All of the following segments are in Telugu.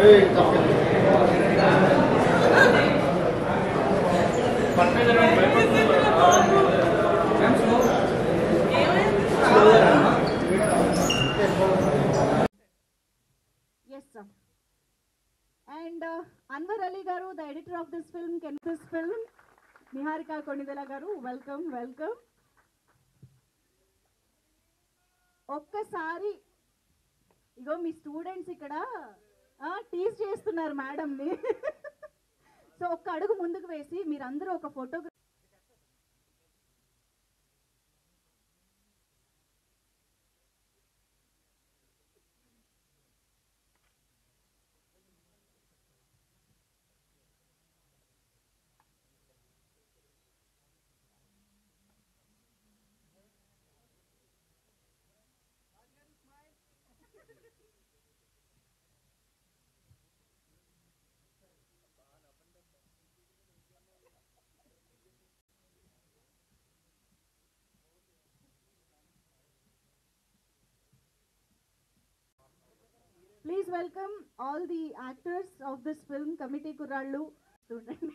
Yes, sir. And uh, Anwar Ali Garu, the editor of this film, can this film, Niharika Konidela Garu, welcome, welcome. ఒక్కసారి ఇగో మీ స్టూడెంట్స్ ఇక్కడ టీజ్ చేస్తున్నారు మేడంని సో ఒక్క అడుగు ముందుకు వేసి మీరందరూ ఒక photograph please welcome all the actors of this film committee కుర్రాళ్ళు చూడండి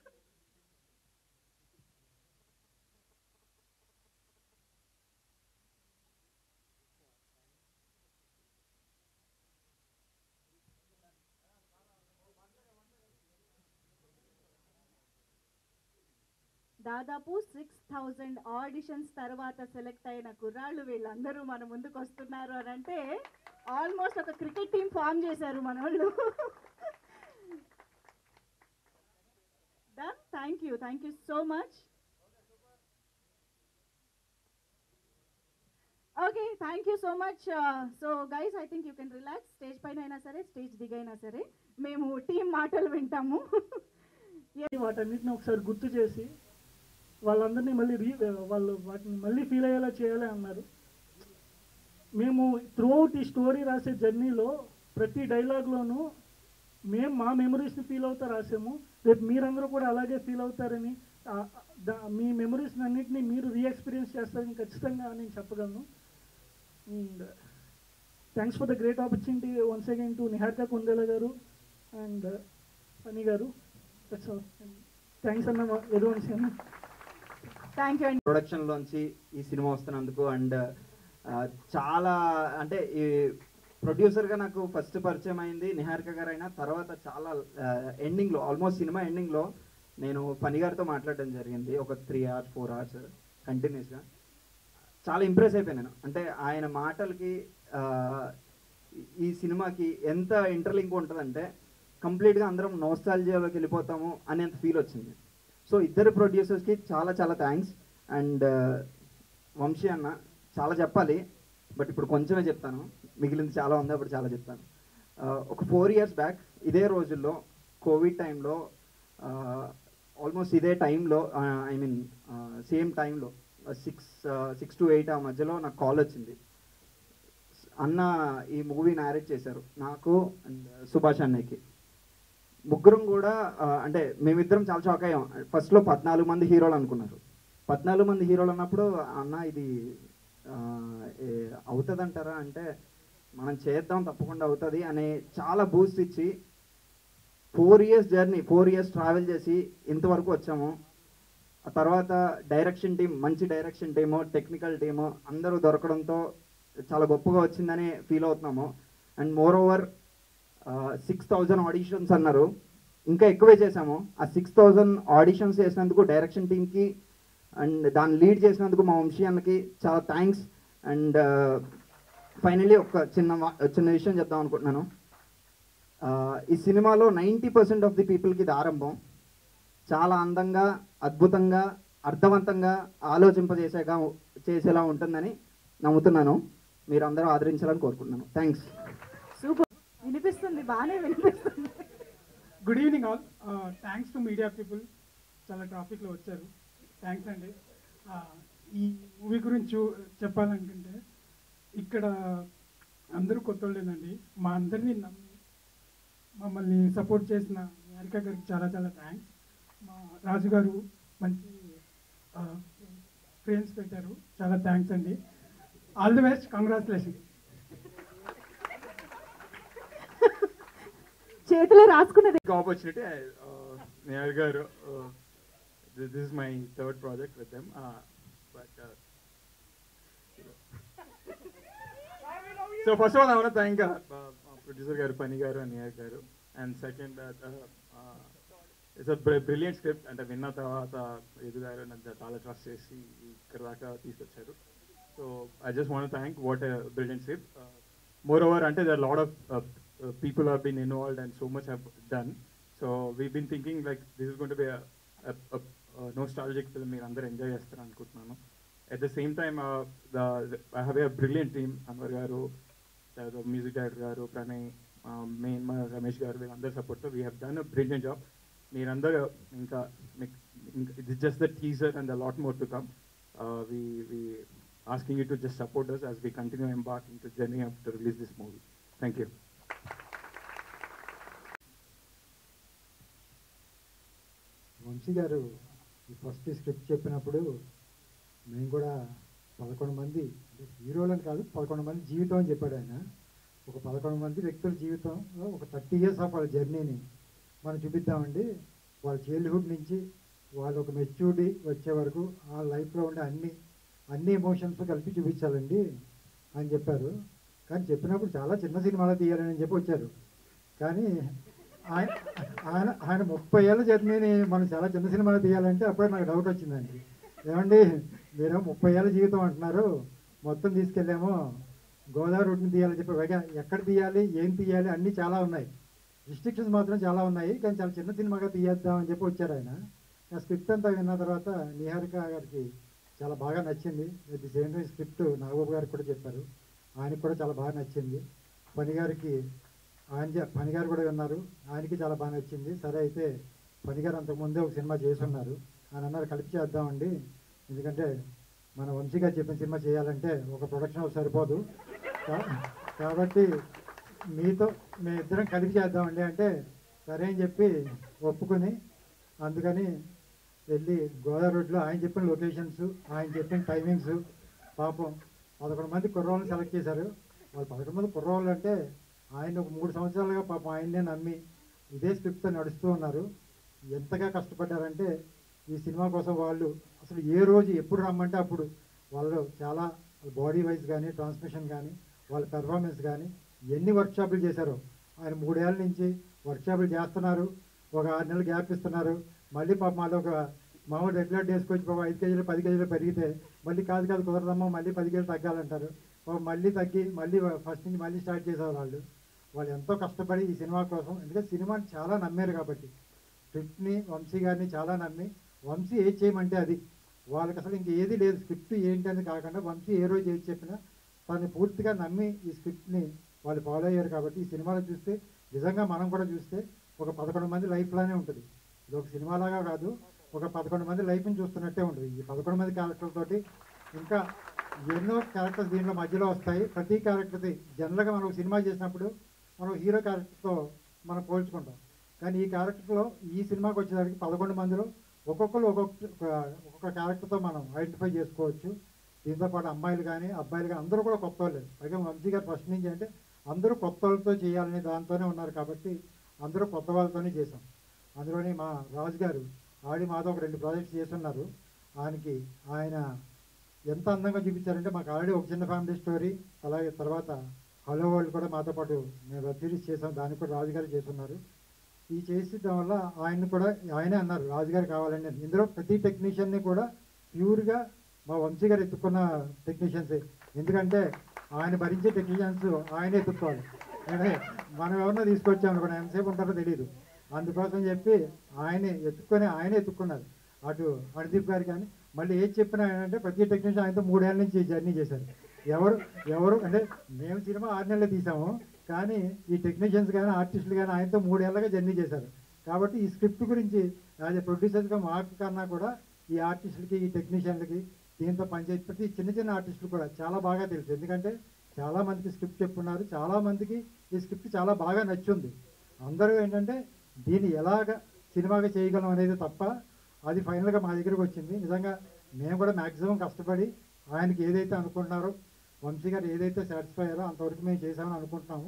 దాదాపు సిక్స్ థౌజండ్ ఆడిషన్స్ తర్వాత సెలెక్ట్ అయిన కుర్రాళ్ళు వీళ్ళందరూ మన ముందుకు వస్తున్నారు అని అంటే ఆల్మోస్ట్ ఒక క్రికెట్ టీం ఫామ్ చేశారు మన వాళ్ళు done thank you thank you so much okay thank you so much so guys I think you can relax stage పైన అయినా సరే స్టేజ్ దిగైనా సరే మేము టీం మాటలు వింటాము వాటన్నిటిని ఒకసారి గుర్తు చేసి వాళ్ళందరినీ మళ్ళీ రీ వాళ్ళు వాటిని మళ్ళీ ఫీల్ అయ్యేలా చేయాలి అన్నారు మేము త్రూఅవుట్ ఈ స్టోరీ రాసే జర్నీలో ప్రతి డైలాగ్లోనూ మేము మా మెమరీస్ని ఫీల్ అవుతా రాసాము రేపు మీరందరూ కూడా అలాగే ఫీల్ అవుతారని ఆ, దా- మీ మెమరీస్ని అన్నింటినీ మీరు రీ ఎక్స్పీరియన్స్ చేస్తారని ఖచ్చితంగా నేను చెప్పగలను and thanks for the great opportunity once again to Niharika Konidela garu and Phani garu that's all thanks అన్న ఎదువన్స్ అన్న థ్యాంక్ యూ అండి ప్రొడక్షన్ లోంచి ఈ సినిమా వస్తున్నందుకు అండ్ చాలా అంటే ఈ ప్రొడ్యూసర్ గా నాకు ఫస్ట్ పరిచయం అయింది నిహారిక గారు అయినా తర్వాత చాలా ఎండింగ్ లో ఆల్మోస్ట్ సినిమా ఎండింగ్ లో నేను ఫణి గారితో మాట్లాడడం జరిగింది ఒక three hours four hours continuous గా చాలా ఇంప్రెస్ అయిపోయాను నేను అంటే ఆయన మాటలకి ఆ, ఈ సినిమాకి ఎంత ఇంటర్లింక్ ఉంటుందంటే కంప్లీట్గా అందరం నోస్టాలజియాలోకి వెళ్ళిపోతాము అనేంత ఫీల్ వచ్చింది సో ఇద్దరు ప్రొడ్యూసర్స్కి చాలా చాలా థ్యాంక్స్ అండ్ వంశీ అన్న చాలా చెప్పాలి బట్ ఇప్పుడు కొంచెమే చెప్తాను మిగిలింది చాలా ఉంది అప్పుడు చాలా చెప్తాను ఆ, ఒక ఫోర్ ఇయర్స్ బ్యాక్ ఇదే రోజుల్లో కోవిడ్ టైంలో ఆల్మోస్ట్ ఇదే టైంలో ఐ మీన్ సేమ్ టైంలో సిక్స్ సిక్స్ టు ఎయిట్ ఆ మధ్యలో నాకు కాల్ వచ్చింది అన్న ఈ మూవీ నేరేట్ చేశారు నాకు అండ్ సుభాష్ అన్నయ్యకి ముగ్గురం కూడా ఆ, అంటే మేమిద్దరం చాలా షాక్ అయ్యాం ఫస్ట్లో పద్నాలుగు మంది హీరోలు అనుకున్నారు పద్నాలుగు మంది హీరోలు అన్నప్పుడు అన్న ఇది అవుతుంది అంటారా అంటే మనం చేద్దాం తప్పకుండా అవుతుంది అనే చాలా బూస్ట్ ఇచ్చి four years journey four years travel చేసి ఇంతవరకు వచ్చాము ఆ తర్వాత డైరెక్షన్ టీం మంచి డైరెక్షన్ టీము టెక్నికల్ టీము అందరూ దొరకడంతో చాలా గొప్పగా వచ్చిందని ఫీల్ అవుతున్నాము and more over six thousand auditions అన్నారు ఇంకా ఎక్కువే చేశాము ఆ సిక్స్ థౌజండ్ ఆడిషన్స్ చేసినందుకు డైరెక్షన్ టీమ్కి అండ్ దాన్ని లీడ్ చేసినందుకు మా వంశీ అన్నకి చాలా థ్యాంక్స్ అండ్ ఫైనల్లీ ఒక చిన్న వా- చిన్న విషయం చెప్దాం అనుకుంటున్నాను ఆ, ఈ సినిమాలో నైంటీ పర్సెంట్ ఆఫ్ ది పీపుల్కి ఇది ఆరంభం చాలా అందంగా అద్భుతంగా అర్థవంతంగా ఆలోచింపజేసేగా చేసేలా ఉంటుందని నమ్ముతున్నాను మీరు అందరూ ఆదరించాలని కోరుకుంటున్నాను థ్యాంక్స్ సూపర్ వినిపిస్తుంది బాగానే వినిపిస్తుంది good evening all thanks to media people చాలా ట్రాఫిక్లో వచ్చారు థ్యాంక్స్ అండి Uh, ఈ మూవీ గురించి చూ- చెప్పాలనుకుంటే ఇక్కడ అందరూ కొత్త వాళ్ళేనండి మా అందరినీ నమ్మి మమ్మల్ని సపోర్ట్ చేసిన నిహారిక గారికి చాలా చాలా థ్యాంక్స్ మా రాజు గారు మంచి ఫ్రేమ్స్ పెట్టారు చాలా థ్యాంక్స్ అండి ఆల్ ది బెస్ట్ కంగ్రాచులేషన్ చేతిలో రాసుకున్నది big opportunity. I, uh, Nehal garu, uh, this, this is my third project with them. Uh, but uh, so first of all, I want to thank uh, uh, producer garu, Pani garu, and Nehal garu. And second, that uh, uh, it's a br- brilliant script. అంటే విన్న తర్వాత ఎదు గారు నన్ను చాలా ట్రస్ట్ చేసి ఇక్కడ దాకా తీసుకొచ్చారు so I just want thank what brilliant script more over అంటే there lot of people have been involved and so much have done so we been thinking like this is going to be nostalgic film మీరు అందరూ ఎంజాయ్ చేస్తారు అనుకుంటున్నాను at the same time I have a brilliant team Anwar garu music director గారు ప్రణయ్ మెయిన్ మా రమేష్ గారు వీళ్ళందరూ సపోర్ట్తో we have done a brilliant job మీరందరూ ఇంకా it's just the teaser and the lot more to come we we asking you to just support us as we continue embarking to journey up to release this movie. Thank you. Vamsi garu ఈ ఫస్ట్ స్క్రిప్ట్ చెప్పినప్పుడు మేము కూడా పదకొండు మంది అంటే హీరోలని కాదు పదకొండు మంది జీవితం అని చెప్పాడు ఆయన ఒక పదకొండు మంది వ్యక్తుల జీవితంలో ఒక థర్టీ ఇయర్స్ ఆఫ్ వాళ్ళ జర్నీని మనం చూపిద్దామండి వాళ్ళ చైల్డ్హుడ్ నుంచి వాళ్ళు ఒక మెచ్యూరిటీ వచ్చే వరకు ఆ లైఫ్లో ఉండే అన్ని అన్ని ఎమోషన్స్ కలిపి చూపించాలండి అని చెప్పారు కానీ చెప్పినప్పుడు చాలా చిన్న సినిమాలో తీయాలని చెప్పి వచ్చారు కానీ ఆయన ఆయన ఆయన ముప్పై ఏళ్ళ జర్నీని మనం చాలా చిన్న సినిమాలో తీయాలంటే అప్పుడే నాకు డౌట్ వచ్చిందండి ఏమండి మీరు ముప్పై ఏళ్ళ జీవితం అంటున్నారు మొత్తం తీసుకెళ్ళామో గోదావరి రూట్ని తీయాలని చెప్పి పైగా ఎక్కడ తీయాలి ఏం తీయాలి అన్నీ చాలా ఉన్నాయి రిస్ట్రిక్షన్స్ మాత్రం చాలా ఉన్నాయి కానీ చాలా చిన్న సినిమాగా తీయేద్దామని చెప్పి వచ్చారు ఆయన ఆ స్క్రిప్ట్ అంతా విన్న తర్వాత నిహారిక గారికి చాలా బాగా నచ్చింది at the same time script Nagababu గారికి కూడా చెప్పారు ఆయనకి కూడా చాలా బాగా నచ్చింది పని గారికి ఆయన చె- పని గారు కూడా విన్నారు ఆయనకి చాలా బాగా నచ్చింది సరే అయితే పని గారు అంతకుముందే ఒక సినిమా చేస్తున్నారు ఆయన అన్నారు కలిపి చేద్దామండి ఎందుకంటే మన వంశీ గారు చెప్పిన సినిమా చేయాలంటే ఒక ప్రొడక్షన్ హౌస్ సరిపోదు కా- కాబట్టి మీతో మేము ఇద్దరం కలిపి చేద్దామండి అంటే సరే అని చెప్పి ఒప్పుకొని అందుకని వెళ్ళి గోదావరి రోడ్లో ఆయన చెప్పిన లొకేషన్స్ ఆయన చెప్పిన టైమింగ్స్ పాపం పదకొండు మంది కుర్రోళ్ళని సెలెక్ట్ చేశారు వాళ్ళు పదకొండు మంది కుర్రోళ్ళు అంటే ఆయన ఒక మూడు సంవత్సరాలుగా పాపం ఆయన్నే నమ్మి ఇదే స్క్రిప్ట్తో నడుస్తూ ఉన్నారు ఎంతగా కష్టపడ్డారంటే ఈ సినిమా కోసం వాళ్ళు అసలు ఏ రోజు ఎప్పుడు రమ్మంటే అప్పుడు వాళ్ళు చాలా బాడీ వైజ్ కానీ ట్రాన్స్మిషన్ కానీ వాళ్ళ పెర్ఫార్మెన్స్ కానీ ఎన్ని వర్క్షాపులు చేశారో ఆయన మూడేళ్ళ నుంచి వర్క్షాపులు చేస్తున్నారు ఒక ఆరు నెలలు గ్యాప్ ఇస్తున్నారు మళ్ళీ పాప మాలో ఒక మామూలు రెగ్యులర్ డేస్కి వచ్చి పాపం ఐదు కేజీలు పది కేజీలు పెరిగితే మళ్ళీ కాదు కాదు కుదరదమ్మా మళ్ళీ పది కేజీలు తగ్గాలంటారు పాపం మళ్ళీ తగ్గి మళ్ళీ ఫస్ట్ నుంచి మళ్ళీ స్టార్ట్ చేసేవారు వాళ్ళు వాళ్ళు ఎంతో కష్టపడి ఈ సినిమా కోసం ఎందుకంటే సినిమాని చాలా నమ్మారు కాబట్టి స్క్రిప్ట్ని వంశీ గారిని చాలా నమ్మి వంశీ ఏది చేయమంటే అది వాళ్ళకి అసలు ఇంక ఏది లేదు స్క్రిప్ట్ ఏంటి అని కాకుండా వంశీ ఏ రోజు ఏది చెప్పినా తను పూర్తిగా నమ్మి ఈ స్క్రిప్ట్ని వాళ్ళు ఫాలో అయ్యారు కాబట్టి ఈ సినిమాలో చూస్తే నిజంగా మనం కూడా చూస్తే ఒక పదకొండు మంది లైఫ్ లానే ఉంటుంది ఇది ఒక సినిమాలాగా కాదు ఒక పదకొండు మంది లైఫ్ని చూస్తున్నట్టే ఉంటుంది ఈ పదకొండు మంది క్యారెక్టర్ తోటి ఇంకా ఎన్నో క్యారెక్టర్స్ దీంట్లో మధ్యలో వస్తాయి ప్రతి క్యారెక్టర్ది జనరల్గా మనం ఒక సినిమా చేసినప్పుడు మనం హీరో క్యారెక్టర్తో మనం పోల్చుకుంటాం కానీ ఈ క్యారెక్టర్లో ఈ సినిమాకి వచ్చేసరికి పదకొండు మందిలో ఒక్కొక్కరు ఒక్కొక్క ఒక్కొక్క క్యారెక్టర్తో మనం ఐడెంటిఫై చేసుకోవచ్చు దీంతో పాటు అమ్మాయిలు కానీ అబ్బాయిలు కానీ అందరూ కూడా కొత్త వాళ్ళే పైగా వంశీ గారు ఫస్ట్ నుంచి అంటే అందరూ కొత్త వాళ్ళతో చేయాలనే దాంతోనే ఉన్నారు కాబట్టి అందరూ కొత్త వాళ్ళతోనే చేసాం అందులోని మా రాజు గారు ఆడి మాతో ఒక రెండు ప్రాజెక్ట్స్ చేస్తున్నారు ఆయనకి ఆయన ఎంత అందంగా చూపించారంటే మాకు ఆల్రెడీ ఒక చిన్న ఫ్యామిలీ స్టోరీ అలాగే తర్వాత హలో వరల్డ్ కూడా మాతో పాటు మేము వెబ్ సిరీస్ చేసాం దానికి కూడా రాజుగారు చేస్తున్నారు ఈ చేసడం వల్ల ఆయన కూడా ఆయనే అన్నారు రాజుగారు కావాలని ఇందులో ప్రతి టెక్నీషియన్ని కూడా ప్యూర్గా మా వంశీ గారు ఎత్తుకున్న టెక్నీషియన్సే ఎందుకంటే ఆయన భరించే టెక్నీషియన్స్ ఆయనే ఎత్తుక్కోవాలి అంటే మనం ఎవరినో తీసుకొచ్చాం అనుకోండి ఎంతసేపు ఉంటారో తెలియదు అందుకోసం చెప్పి ఆయనే ఎత్తుక్కొని ఆయనే ఎత్తుక్కున్నారు అటు అనుదీప్ గారు కానీ మళ్ళీ ఏది చెప్పినా ఏంటంటే ప్రతి టెక్నీషియన్ ఆయనతో మూడేళ్ళ నుంచి జర్నీ చేశారు ఎవరు ఎవరు అంటే మేము సినిమా ఆరు నెలలు తీసాము కానీ ఈ టెక్నీషియన్స్ కానీ ఆర్టిస్టులు కానీ ఆయనతో మూడేళ్ళగా జర్నీ చేశారు కాబట్టి ఈ స్క్రిప్ట్ గురించి యాజ్ ఎ ప్రొడ్యూసర్స్గా మాకు కన్నా కూడా ఈ ఆర్టిస్టులకి ఈ టెక్నీషియన్లకి దీంతో పనిచేసి ప్రతి చిన్న చిన్న ఆర్టిస్టులు కూడా చాలా బాగా తెలుసు ఎందుకంటే చాలా మందికి స్క్రిప్ట్ చెప్పున్నారు చాలా మందికి ఈ స్క్రిప్ట్ చాలా బాగా నచ్చుంది అందరూ ఏంటంటే దీన్ని ఎలాగ సినిమాగా చేయగలం అనేది తప్ప అది ఫైనల్గా మా దగ్గరకు వచ్చింది నిజంగా మేము కూడా మ్యాక్సిమం కష్టపడి ఆయనకి ఏదైతే అనుకుంటున్నారో వంశీ గారు ఏదైతే సాటిస్ఫై అయ్యారో అంతవరకు మేము చేసామని అనుకుంటున్నాము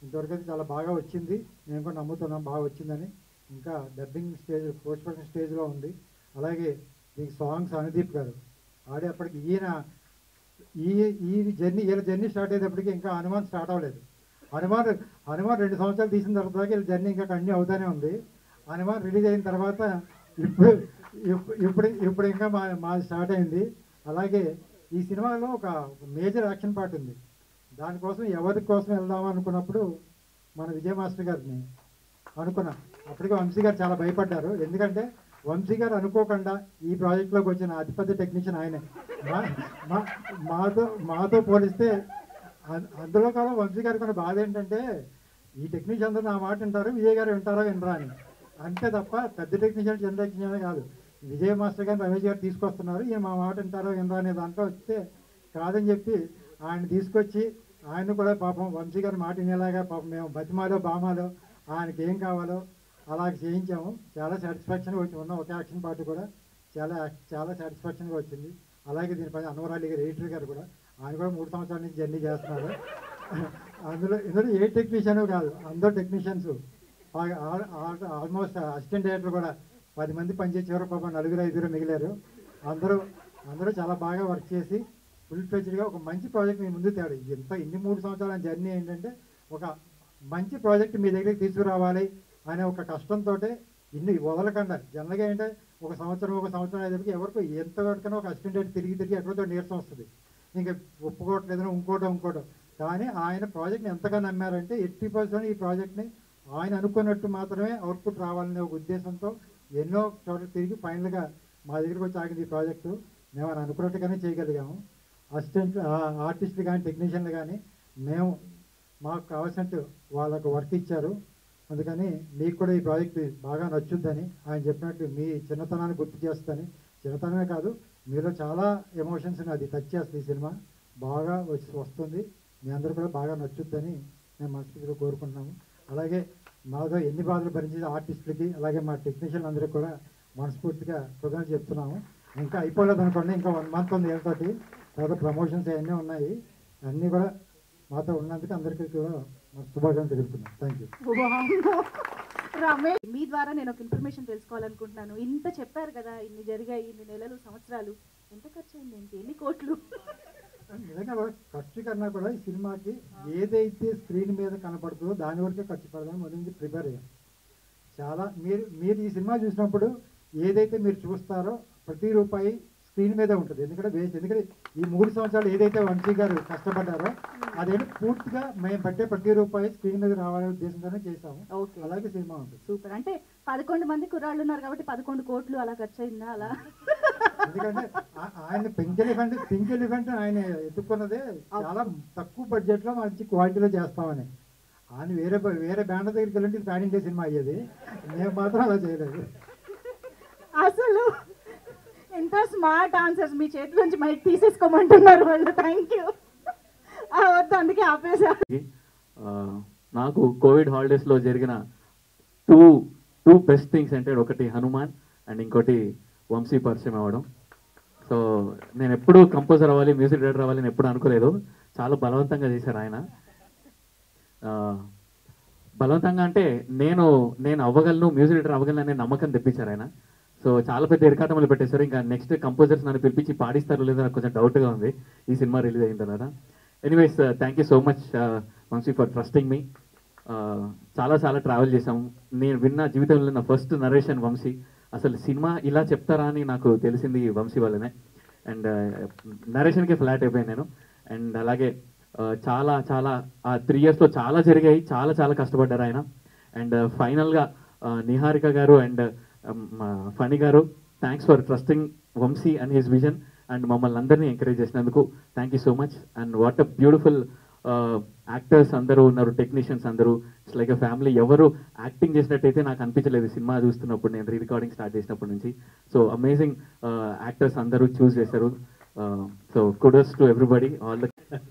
ఇంతవరకు అయితే చాలా బాగా వచ్చింది నేను కూడా నమ్ముతున్నాను బాగా వచ్చిందని ఇంకా డబ్బింగ్ స్టేజ్ పోస్ట్ ప్రొడక్షన్ స్టేజ్లో ఉంది అలాగే దీనికి సాంగ్స్ అనుదీప్ గారు ఆడేప్పటికి ఈయన ఈ ఈ జర్నీ వీళ్ళ జర్నీ స్టార్ట్ అయ్యేటప్పటికి ఇంకా హనుమాన్ స్టార్ట్ అవ్వలేదు హనుమాన్ హనుమాన్ రెండు సంవత్సరాలు తీసిన తర్వాత వీళ్ళ జర్నీ ఇంకా కంటిన్యూ అవుతానే ఉంది హనుమాన్ రిలీజ్ అయిన తర్వాత ఇప్పుడు ఇప్పు- ఇప్పుడు ఇప్పుడు ఇంకా మా మాది స్టార్ట్ అయింది అలాగే ఈ సినిమాలో ఒక మేజర్ యాక్షన్ పార్ట్ ఉంది దానికోసం ఎవరి కోసం వెళ్దాం అనుకున్నప్పుడు మన విజయ మాస్టర్ గారిని అనుకున్నాం అప్పటికే వంశీ గారు చాలా భయపడ్డారు ఎందుకంటే వంశీ గారు అనుకోకుండా ఈ ప్రాజెక్ట్లోకి వచ్చిన అతిపెద్ద టెక్నీషియన్ ఆయనే మా- మా- మాతో మాతో పోలిస్తే అ- అందులో కాలం వంశీ గారికి ఉన్న బాధ ఏంటంటే ఈ టెక్నీషియన్ అందరూ నా మాట వింటారు విజయ్ గారు వింటారో వినరా అని అంతే తప్ప పెద్ద టెక్నీషియన్ చిన్న టెక్నీషియన్ కాదు విజయ్ మాస్టర్ గారు రమేష్ గారు తీసుకొస్తున్నారు ఈయన మా మాట వింటారో వినరా అనే దాంట్లో వస్తే కాదని చెప్పి ఆయన తీసుకొచ్చి ఆయన కూడా పాపం వంశీ గారి మాట వినేలాగా పాపం మేము బతిమాలో బామాలో ఆయనకి ఏం కావాలో అలా చేయించాము చాలా సాటిస్ఫాక్షన్గా వచ్చి ఉన్న ఒక యాక్షన్ పార్ట్ కూడా చాలా చాలా సాటిస్ఫాక్షన్గా వచ్చింది అలాగే దీనిపైన అన్వర్ అలీ గారు ఎడిటర్ గారు కూడా ఆయన కూడా మూడు సంవత్సరాల నుంచి జర్నీ చేస్తున్నారు అందులో ఇందులో ఏ టెక్నీషియన్ కాదు అందరూ టెక్నీషియన్స్ ఆల్మోస్ట్ అసిస్టెంట్ డైరెక్టర్ కూడా పది మంది పనిచేసేవారు పాపం నలుగురు ఐదుగురు మిగిలారు అందరూ అందరూ చాలా బాగా వర్క్ చేసి ఫుల్ ఫ్లెజ్డ్గా ఒక మంచి ప్రాజెక్ట్ మీ ముందు తేడు ఎంత ఇన్ని మూడు సంవత్సరాల జర్నీ ఏంటంటే ఒక మంచి ప్రాజెక్ట్ మీ దగ్గరికి తీసుకురావాలి అనే ఒక కష్టంతో ఇన్ని వదలకుండా జనరల్గా ఏంటంటే ఒక సంవత్సరం ఒక సంవత్సరం అయ్యేసరికి ఎవరికి ఎంత వరకైనా ఒక అసిస్టెంట్ డైరెక్టర్ తిరిగి తిరిగి ఎక్కడో నీరసం వస్తుంది ఇంకా ఒప్పుకోవట్లేదు ఇంకోటో ఇంకోటో కానీ ఆయన ప్రాజెక్ట్ని ఎంతగా నమ్మారంటే ఎట్టి పర్సెంట్ ఈ ప్రాజెక్ట్ని ఆయన అనుకున్నట్టు మాత్రమే అవుట్పుట్ రావాలనే ఒక ఉద్దేశంతో ఎన్నో చోట్ల తిరిగి ఫైనల్గా మా దగ్గరికి వచ్చి ఆగింది ఈ ప్రాజెక్టు మేము ఆయన అనుకున్నట్టుగానే చేయగలిగాము అసిస్టెంట్ ఆర్టిస్టులు కానీ టెక్నీషియన్లు కానీ మేము మాకు కావాల్సినట్టు వాళ్ళకు వర్క్ ఇచ్చారు అందుకని మీకు కూడా ఈ ప్రాజెక్ట్ బాగా నచ్చుద్దని ఆయన చెప్పినట్టు మీ చిన్నతనాన్ని గుర్తు చేస్తుందని చిన్నతనమే కాదు మీలో చాలా ఎమోషన్స్ అది టచ్ చేస్తుంది ఈ సినిమా బాగా వచ్చి వస్తుంది మీ అందరూ కూడా బాగా నచ్చుద్దని మేము మనస్ఫూర్తిగా కోరుకుంటున్నాము అలాగే మాతో ఎన్ని బాధలు భరించిన ఆర్టిస్టులకి అలాగే మా టెక్నీషియన్ అందరికీ కూడా మనస్ఫూర్తిగా కృతజ్ఞతలు చెప్తున్నాము ఇంకా అయిపోలేదు అనుకోండి ఇంకా వన్ మంత్ ఉంది వీళ్ళతోటి తర్వాత ప్రమోషన్స్ అవన్నీ ఉన్నాయి అన్నీ కూడా మాతో ఉన్నందుకు అందరికీ కూడా మా శుభాకాంక్షలు తెలుపుతున్నాం థ్యాంక్ యూ వామ్మో. రమేష్ మీ ద్వారా నేను ఒక ఇన్ఫర్మేషన్ తెలుసుకోవాలనుకుంటున్నాను ఇంత చెప్పారు కదా ఇన్ని జరిగాయి ఇన్ని నెలలు సంవత్సరాలు ఎంత ఖర్చు అయింది ఏంటి ఎన్ని కోట్లు నిజంగా కూడా ఖర్చు కన్నా కూడా ఈ సినిమాకి ఏదైతే స్క్రీన్ మీద కనపడుతుందో దాని వరకే ఖర్చు పెడదాం ముందు నుంచి ప్రిపేర్ అయ్యాం చాలా మీరు మీరు ఈ సినిమా చూసినప్పుడు ఏదైతే మీరు చూస్తారో ప్రతి రూపాయి స్క్రీన్ మీదే ఉంటుంది ఎందుకంటే వేస్ట్ ఎందుకంటే ఈ మూడు సంవత్సరాలు ఏదైతే వంశీ గారు కష్టపడ్డారో అదేంటి పూర్తిగా మేము పెట్టే ప్రతి రూపాయి స్క్రీన్ మీద రావాలనే ఉద్దేశంతోనే చేసాము ఓకే అలాగే సినిమా ఉంటుంది సూపర్ అంటే పదకొండు మంది కుర్రాళ్ళు ఉన్నారు కాబట్టి పదకొండు కోట్లు అలా ఖర్చు అయిందా అలా ఎందుకంటే ఆ- ఆయన పింక్ ఎలిఫెంట్ పింక్ ఎలిఫెంట్ ఆయన ఎత్తుకున్నదే చాలా తక్కువ బడ్జెట్ లో మంచి క్వాలిటీలో చేస్తామని ఆయన వేరే బ- వేరే బ్యాండ్ దగ్గరికి వెళ్ళి ప్యాన్ ఇండియా సినిమా అయ్యేది మేము మాత్రం అలా చేయలేదు అసలు ఎంత స్మార్ట్ ఆన్సర్స్ మీ చేతి నుంచి మైక్ తీసేసుకోమంటున్నారు వాళ్ళు థ్యాంక్ యూ వద్దు అందుకే ఆపేసా ఆ, నాకు కోవిడ్ హాలిడేస్లో జరిగిన టూ టూ బెస్ట్ థింగ్స్ అంటే ఒకటి హనుమాన్ అండ్ ఇంకోటి వంశీ పరిచయం అవ్వడం సో నేను ఎప్పుడు కంపోజర్ అవ్వాలి మ్యూజిక్ డైరెక్టర్ అవ్వాలి నేను ఎప్పుడు అనుకోలేదు చాలా బలవంతంగా చేశారు ఆయన ఆ, బలవంతంగా అంటే నేను నేను అవ్వగలను మ్యూజిక్ డైరెక్టర్ అవ్వగలను అనే నమ్మకం తెప్పించారు ఆయన సో చాలా పెద్ద ఇరకాటములు పెట్టేశారు ఇంకా నెక్స్ట్ కంపోజర్స్ నన్ను పిలిపించి పాడిస్తారో లేదో నాకు కొంచెం డౌట్గా ఉంది ఈ సినిమా రిలీజ్ అయిన తర్వాత anyways thank you so much Vamsi for trusting me చాలా చాలా ట్రావెల్ చేసాం నేను విన్న జీవితంలో నా ఫస్ట్ నరేషన్ వంశీ అసలు సినిమా ఇలా చెప్తారా అని నాకు తెలిసింది ఈ వంశీ వల్లనే అండ్ నరేషన్కి ఫ్లాట్ అయిపోయాను నేను అండ్ అలాగే uh, చాలా చాలా ఆ త్రీ ఇయర్స్లో చాలా జరిగాయి చాలా చాలా కష్టపడ్డారు ఆయన అండ్ ఫైనల్గా నిహారిక గారు and Phani garu thanks for trusting Vamsi and his vision and మమ్మల్ని అందరినీ ఎంకరేజ్ చేసినందుకు thank you so much and what a beautiful actors అందరూ ఉన్నారు టెక్నీషియన్స్ అందరూ ఇట్స్ లైక్ అ ఫ్యామిలీ ఎవరు యాక్టింగ్ చేసినట్టయితే నాకు అనిపించలేదు సినిమా చూస్తున్నప్పుడు నేను రీ రికార్డింగ్ స్టార్ట్ చేసినప్పటి నుంచి సో అమేజింగ్ యాక్టర్స్ అందరూ చూస్ చేశారు so kudos to everybody all the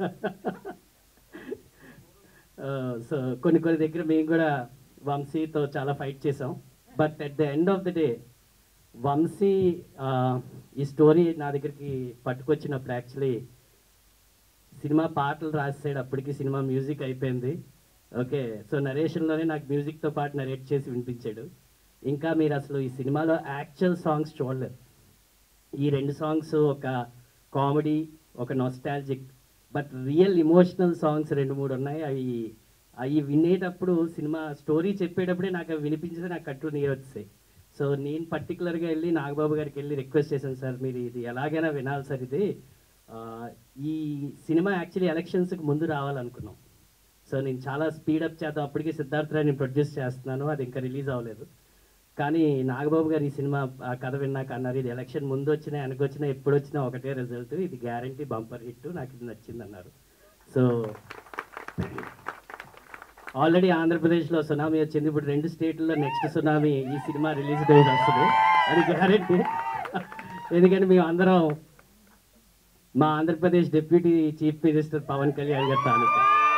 so కొన్ని కొన్ని దగ్గర మేము కూడా వంశీతో చాలా ఫైట్ చేసాం but at the end of the day Vamsi ఆ, ఈ స్టోరీ నా దగ్గరికి పట్టుకొచ్చినప్పుడు యాక్చువల్లీ సినిమా పాటలు రాసేసాడు అప్పటికి సినిమా మ్యూజిక్ అయిపోయింది ఓకే సో నరేషన్లోనే నాకు మ్యూజిక్తో పాటు నరేట్ చేసి వినిపించాడు ఇంకా మీరు అసలు ఈ సినిమాలో యాక్చువల్ సాంగ్స్ చూడలేరు ఈ రెండు సాంగ్స్ ఒక కామెడీ ఒక nostalgic but real emotional songs రెండు మూడు ఉన్నాయి అవి అవి వినేటప్పుడు సినిమా స్టోరీ చెప్పేటప్పుడే నాకు అవి వినిపించితే నాకు కట్టు నీరు వచ్చాయి సో నేను పర్టికులర్గా వెళ్ళి నాగబాబు గారికి వెళ్ళి రిక్వెస్ట్ చేశాను సార్ మీరు ఇది ఎలాగైనా వినాలి సార్ ఇది ఆ, ఈ సినిమా యాక్చువల్లీ ఎలక్షన్స్కి ముందు రావాలనుకున్నాం సో నేను చాలా స్పీడప్ చేద్దాం అప్పటికే సిద్ధార్థ రాయ్ నేను ప్రొడ్యూస్ చేస్తున్నాను అది ఇంకా రిలీజ్ అవ్వలేదు కానీ నాగబాబు గారు ఈ సినిమా ఆ కథ విన్నాక అన్నారు ఇది ఎలక్షన్ ముందు వచ్చినా వెనక వచ్చినా ఎప్పుడు వచ్చినా ఒకటే రిజల్ట్ ఇది గ్యారంటీ బంపర్ హిట్ నాకు ఇది నచ్చింది అన్నారు సో ఆల్రెడీ ఆంధ్రప్రదేశ్లో సునామీ వచ్చింది ఇప్పుడు రెండు స్టేట్లలో నెక్స్ట్ సునామీ ఈ సినిమా రిలీజ్ డేట్ వస్తుంది అది గ్యారంటీ ఎందుకంటే మేము అందరం మా Andhra Pradesh deputy chief minister Pawan Kalyan garu తాలూకా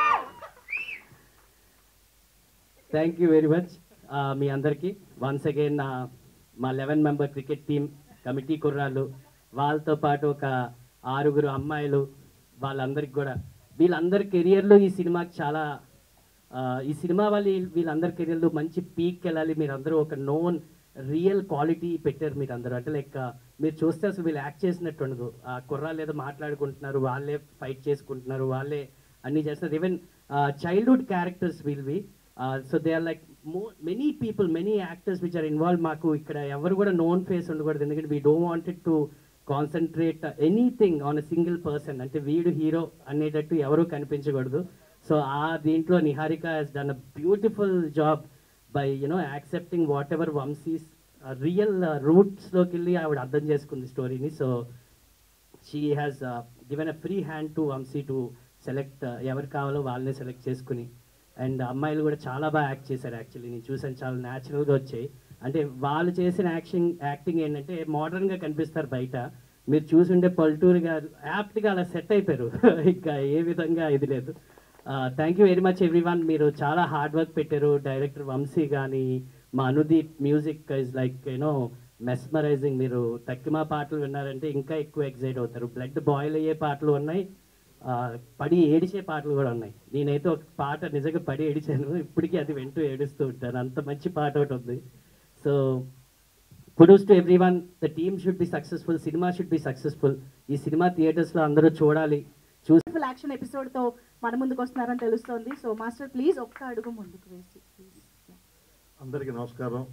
థ్యాంక్ యూ వెరీ మచ్ మీ అందరికీ వన్స్ అగైన్ నా మా eleven member cricket team committee కుర్రాళ్ళు వాళ్ళతో పాటు ఒక ఆరుగురు అమ్మాయిలు వాళ్ళందరికీ కూడా వీళ్ళందరి కెరియర్లో ఈ సినిమాకి చాలా ఆ, ఈ సినిమా వాళ్ళు వీళ్ళందరి కెరియర్లో మంచి పీక్ వెళ్ళాలి మీరందరూ ఒక నోన్ రియల్ క్వాలిటీ పెట్టారు మీరు అందరూ అంటే లైక్ మీరు చూస్తే అసలు వీళ్ళు యాక్ట్ చేసినట్టు ఉండదు ఆ కుర్రాళ్ళు ఏదో మాట్లాడుకుంటున్నారు వాళ్ళే ఫైట్ చేసుకుంటున్నారు వాళ్ళే అన్నీ చేస్తున్నారు even childhood characters will be so they are like mo many people many actors which are involve మాకు ఇక్కడ ఎవరు కూడా నోన్ ఫేస్ ఉండకూడదు ఎందుకంటే we don't wanted to concentrate anything on a single person అంటే వీడు హీరో అనేటట్టు ఎవరు కనిపించకూడదు సో ఆ దీంట్లో Niharika has done a beautiful job by you know accepting whatever Vamsi's real రూట్స్లోకి వెళ్ళి ఆవిడ అర్థం చేసుకుంది స్టోరీని so she has given a free hand to Vamsi to select ఎవరు కావాలో వాళ్ళని సెలెక్ట్ చేసుకుని అండ్ అమ్మాయిలు కూడా చాలా బాగా యాక్ట్ చేశారు యాక్చువల్లీ నేను చూసాను చాలా న్యాచురల్గా వచ్చాయి అంటే వాళ్ళు చేసిన యాక్షన్ యాక్టింగ్ ఏంటంటే మోడర్న్గా కనిపిస్తారు బయట మీరు చూసుంటే పల్టూరు గారు యాప్ట్గా అలా సెట్ అయిపోయారు ఇంకా ఏ విధంగా ఇది లేదు thank you very much everyone మీరు చాలా హార్డ్ వర్క్ పెట్టారు డైరెక్టర్ వంశీ కానీ మా Anudeep music is like you know mesmerizing మీరు తక్కిమా పాటలు విన్నారంటే ఇంకా ఎక్కువ ఎగ్జైట్ అవుతారు బ్లడ్ బాయిల్ అయ్యే పాటలు ఉన్నాయి ఆ, పడి ఏడిచే పాటలు కూడా ఉన్నాయి నేనైతే ఒక పాట నిజంగా పడి ఏడిచాను ఇప్పటికీ అది వింటూ ఏడుస్తూ ఉంటాను అంత మంచి పాట ఒకటి ఉంది so kudos to everyone the team should be successful cinema should be successful ఈ సినిమా థియేటర్స్లో అందరూ చూడాలి చూసి ఫుల్ యాక్షన్ ఎపిసోడ్తో మన ముందుకు వస్తున్నారని తెలుస్తోంది సో మాస్టర్ ప్లీజ్ ఒక్క అడుగు ముందుకు వేసి ప్లీజ్ అందరికీ నమస్కారం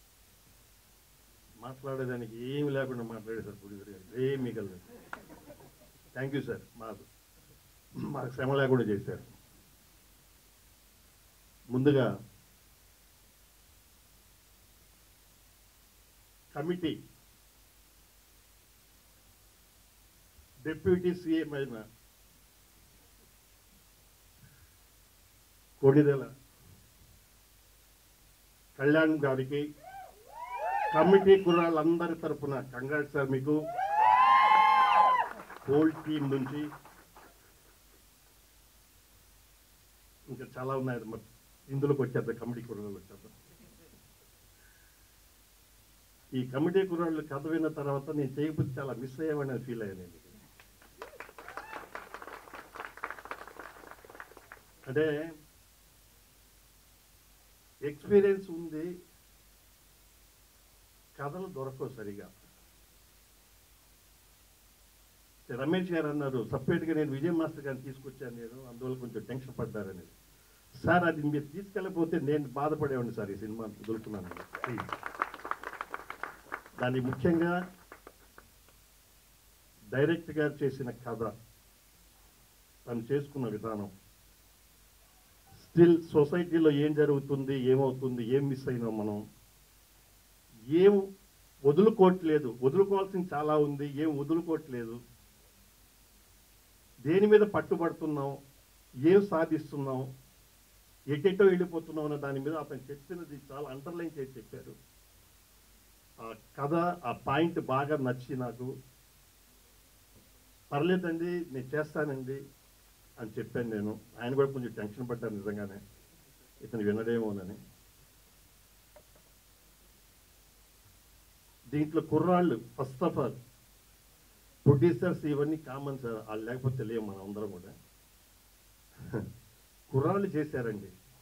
మాట్లాడేదానికి ఏమి లేకుండా మాట్లాడేశారు ప్రొడ్యూసర్ గారు ఏం మిగలలేదు థ్యాంక్ యూ సార్ మా మాకు శ్రమ లేకుండా చేశారు ముందుగా కమిటీ డిప్యూటీ సీఎం అయిన కొడిదెల కళ్యాణ్ గారికి కమిటీ కుర్రాళ్ళందరి తరపున కంగ్రాట్స్ సార్ మీకు హోల్ టీం నుంచి ఇంకా చాలా ఉన్నాయి మరి ఇందులోకి వచ్చేద్దాం కమిటీ కుర్రాళ్ళు వచ్చేద్దాం ఈ కమిటీ కుర్రాళ్ళు కథ విన్న తర్వాత నేను చేయకపోతే చాలా మిస్ అయ్యామని ఫీల్ అయ్యాను నేను అంటే ఎక్స్పీరియన్స్ ఉంది కథలు దొరకవు సరిగా రమేష్ గారు అన్నారు సపరేట్గా నేను విజయ్ మాస్టర్ గారిని తీసుకొచ్చాను నేను అందువల్ల కొంచెం టెన్షన్ పడ్డారనేది సార్ అది మీరు తీసుకెళ్ళకపోతే నేను బాధపడేవాడిని సార్ ఈ సినిమా దొరుకుతున్నాను ప్లీజ్ దాన్ని ముఖ్యంగా డైరెక్ట్ గారు చేసిన కథ తను చేసుకున్న విధానం స్టిల్ సొసైటీలో ఏం జరుగుతుంది ఏమవుతుంది ఏం మిస్ అయినాం మనం ఏం వదులుకోవట్లేదు వదులుకోవాల్సింది చాలా ఉంది ఏం వదులుకోవట్లేదు దేని మీద పట్టుబడుతున్నాం ఏం సాధిస్తున్నాం ఎటెటో వెళ్ళిపోతున్నాం అన్న దాని మీద అతను చెప్పినది చాలా అండర్లైన్ చేసి చెప్పారు ఆ కథ ఆ పాయింట్ బాగా నచ్చి నాకు పర్లేదండి నేను చేస్తానండి అని చెప్పాను నేను ఆయన కూడా కొంచెం టెన్షన్ పడ్డారు నిజంగానే ఇతను వినడేమోనని దీంట్లో కుర్రాళ్ళు ఫస్ట్ ఆఫ్ ఆల్ ప్రొడ్యూసర్స్ ఇవన్నీ కామన్ సార్ వాళ్ళు లేకపోతే లేవు మనం అందరం కూడా కుర్రాళ్ళు చేశారండి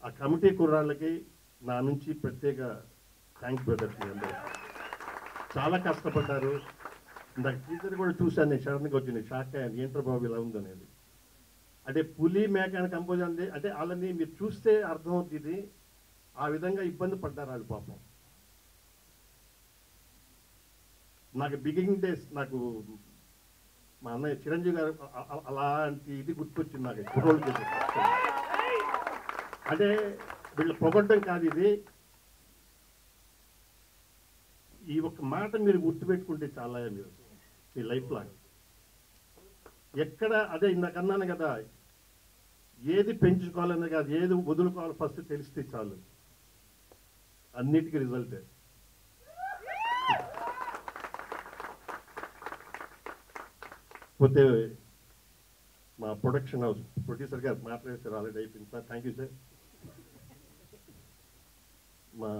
ఆ కమిటీ కుర్రాళ్ళకి నా నుంచి ప్రత్యేక థ్యాంక్స్ బ్రదర్స్ మీ అందరూ చాలా కష్టపడ్డారు ఇందాక టీచర్ కూడా చూశాను నేను సడన్గా వచ్చింది షాక్ అయ్యాను ఏంటర్ బాబు ఇలా ఉందనేది అంటే పులి మేక అని కంపోజ్ అంది అంటే వాళ్ళని మీరు చూస్తే అర్థమవుతుంది ఇది ఆ విధంగా ఇబ్బంది పడ్డారు వాళ్ళు పాపం నాకు బిగినింగ్ డేస్ నాకు మా అన్నయ్య చిరంజీవి గారు అ- అ- అలాంటి ఇది గుర్తొచ్చింది నాకు కుర్రోళ్ళు చేసే కష్టం. అంటే వీళ్ళు పొగడ్డం కాదు ఇది ఈ ఒక్క మాట మీరు గుర్తుపెట్టుకుంటే చాలా మీరు మీ లైఫ్ లాంగ్ ఎక్కడ అదే ఇందాక అన్నాను కదా ఏది పెంచుకోవాలన్నది కాదు ఏది వదులుకోవాలి ఫస్ట్ తెలిస్తే చాలు అన్నిటికీ రిజల్టే పోతే మా ప్రొడక్షన్ హౌస్ ప్రొడ్యూసర్ గారు మాట్లాడేసారు ఆల్రెడీ అయిపోయింది సార్ థ్యాంక్ యూ సార్ మా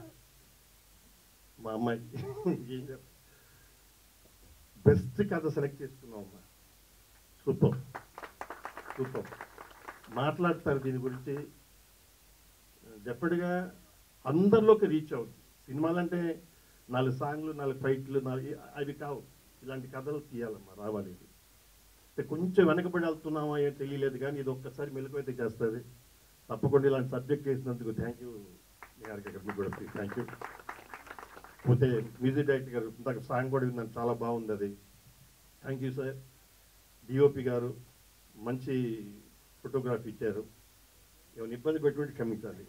మా అమ్మాయి ఏం చెప్ బెస్ట్ కథ సెలెక్ట్ చేసుకున్నాం అమ్మా సూపర్ సూపర్ మాట్లాడతారు దీని గురించి డెఫినెట్గా అందరిలోకి రీచ్ అవుతుంది సినిమాలు అంటే నాలుగు సాంగ్లు నాలుగు ఫైట్లు నాలుగు అవి కావు ఇలాంటి కథలు తీయాలమ్మా రావాలి ఇది అంటే కొంచెం వెనకబడి వెళ్తున్నామా ఏం తెలియలేదు కానీ ఇది ఒక్కసారి మెలకువైతే చేస్తుంది తప్పకుండా ఇలాంటి సబ్జెక్ట్ చేసినందుకు థ్యాంక్ యూ మీకు కూడా థ్యాంక్ యూ పోతే మ్యూజిక్ డైరెక్టర్ గారు ఇందాక సాంగ్ కూడా విన్నాను చాలా బాగుంది అది థ్యాంక్ యూ సార్ డిఓపి గారు మంచి ఫోటోగ్రఫీ ఇచ్చారు ఏమైనా ఇబ్బంది పెట్టుకుంటే క్షమించాలి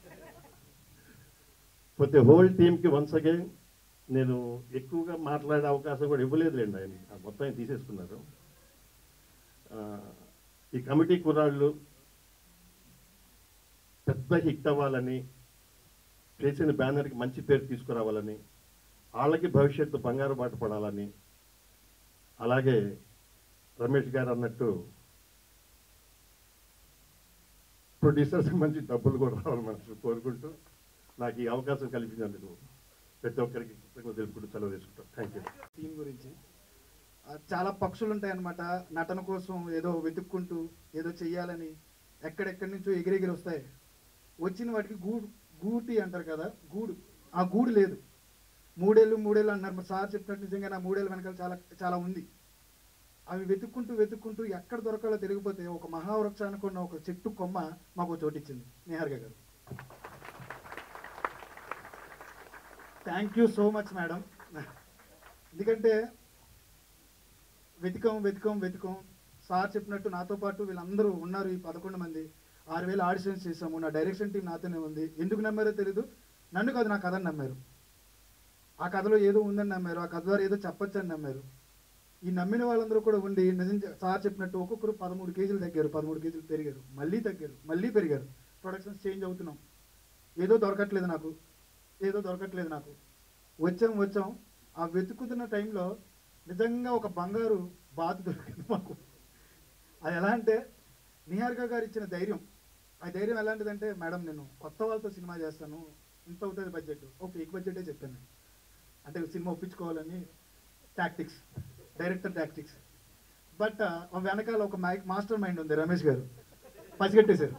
పోతే హోల్ టీమ్కి వన్స్ అగైన్ నేను ఎక్కువగా మాట్లాడే అవకాశం కూడా ఇవ్వలేదులేండి ఆయన ఆ మొత్తం ఆయన తీసేసుకున్నారు ఆ, ఈ కమిటీ కుర్రాళ్ళు పెద్ద హిట్ అవ్వాలని చేసిన బ్యానర్కి మంచి పేరు తీసుకురావాలని వాళ్ళకి భవిష్యత్తు బంగారు బాట పడాలని అలాగే రమేష్ గారు అన్నట్టు ప్రొడ్యూసర్స్ మంచి డబ్బులు కూడా రావాలని మనసు కోరుకుంటూ నాకు ఈ అవకాశం కల్పించినందుకు ప్రతి ఒక్కరికి కృతజ్ఞతలు తెలుపుకుంటూ సెలవు తీసుకుంటాం థ్యాంక్ యూ టీం గురించి ఆ, చాలా పక్షులు ఉంటాయన్నమాట నటన కోసం ఏదో వెతుక్కుంటూ ఏదో చెయ్యాలని ఎక్కడెక్కడి నుంచో ఎగిరెగిరి వస్తాయి వచ్చిన వాటికి గూడు గూటి అంటారు కదా గూడు ఆ గూడు లేదు మూడేళ్ళు మూడేళ్ళు అన్నారు మరి సార్ చెప్పినట్టు నిజంగా నా మూడేళ్ళ వెనకాల చాలా చాలా ఉంది అవి వెతుక్కుంటూ వెతుక్కుంటూ ఎక్కడ దొరకాలో తెలియకపోతే ఒక మహావృక్షానికి ఉన్న ఒక చెట్టు కొమ్మ మాకు ఒక చోటు ఇచ్చింది Niharika garu thank you so much madam ఎందుకంటే వెతికాం వెతికాం వెతికాం సార్ చెప్పినట్టు నాతో పాటు వీళ్ళందరూ ఉన్నారు ఈ పదకొండు మంది ఆరు వేలు ఆడిషన్స్ చేసాము నా డైరెక్షన్ టీం నాతోనే ఉంది ఎందుకు నమ్మారో తెలీదు నన్ను కాదు నా కథని నమ్మారు ఆ కథలో ఏదో ఉందని నమ్మారు ఆ కథ ద్వారా ఏదో చెప్పొచ్చని నమ్మారు ఈ నమ్మిన వాళ్ళందరూ కూడా ఉండి నిజం చె- సార్ చెప్పినట్టు ఒక్కొక్కరు పదమూడు కేజీలు తగ్గారు పదమూడు కేజీలు పెరిగారు మళ్ళీ తగ్గారు మళ్ళీ పెరిగారు ప్రొడక్షన్స్ చేంజ్ అవుతున్నాం ఏదో దొరకట్లేదు నాకు ఏదో దొరకట్లేదు నాకు వచ్చాం వచ్చాం ఆ వెతుకుతున్న టైంలో నిజంగా ఒక బంగారు బాతు దొరికింది మాకు అది ఎలా అంటే నిహారిక గారు ఇచ్చిన ధైర్యం ఆ ధైర్యం ఎలాంటిదంటే మేడం నేను కొత్త వాళ్ళతో సినిమా చేస్తాను ఇంత అవుతుంది బడ్జెట్ ఓ ఫేక్ బడ్జెటే చెప్పాను నేను. అంటే సినిమా ఒప్పించుకోవాలని టాక్టిక్స్ డైరెక్టర్ టాక్టిక్స్ బట్ వెనకాల ఒక మాస్టర్ మైండ్ ఉంది రమేష్ గారు పసిగట్టేశారు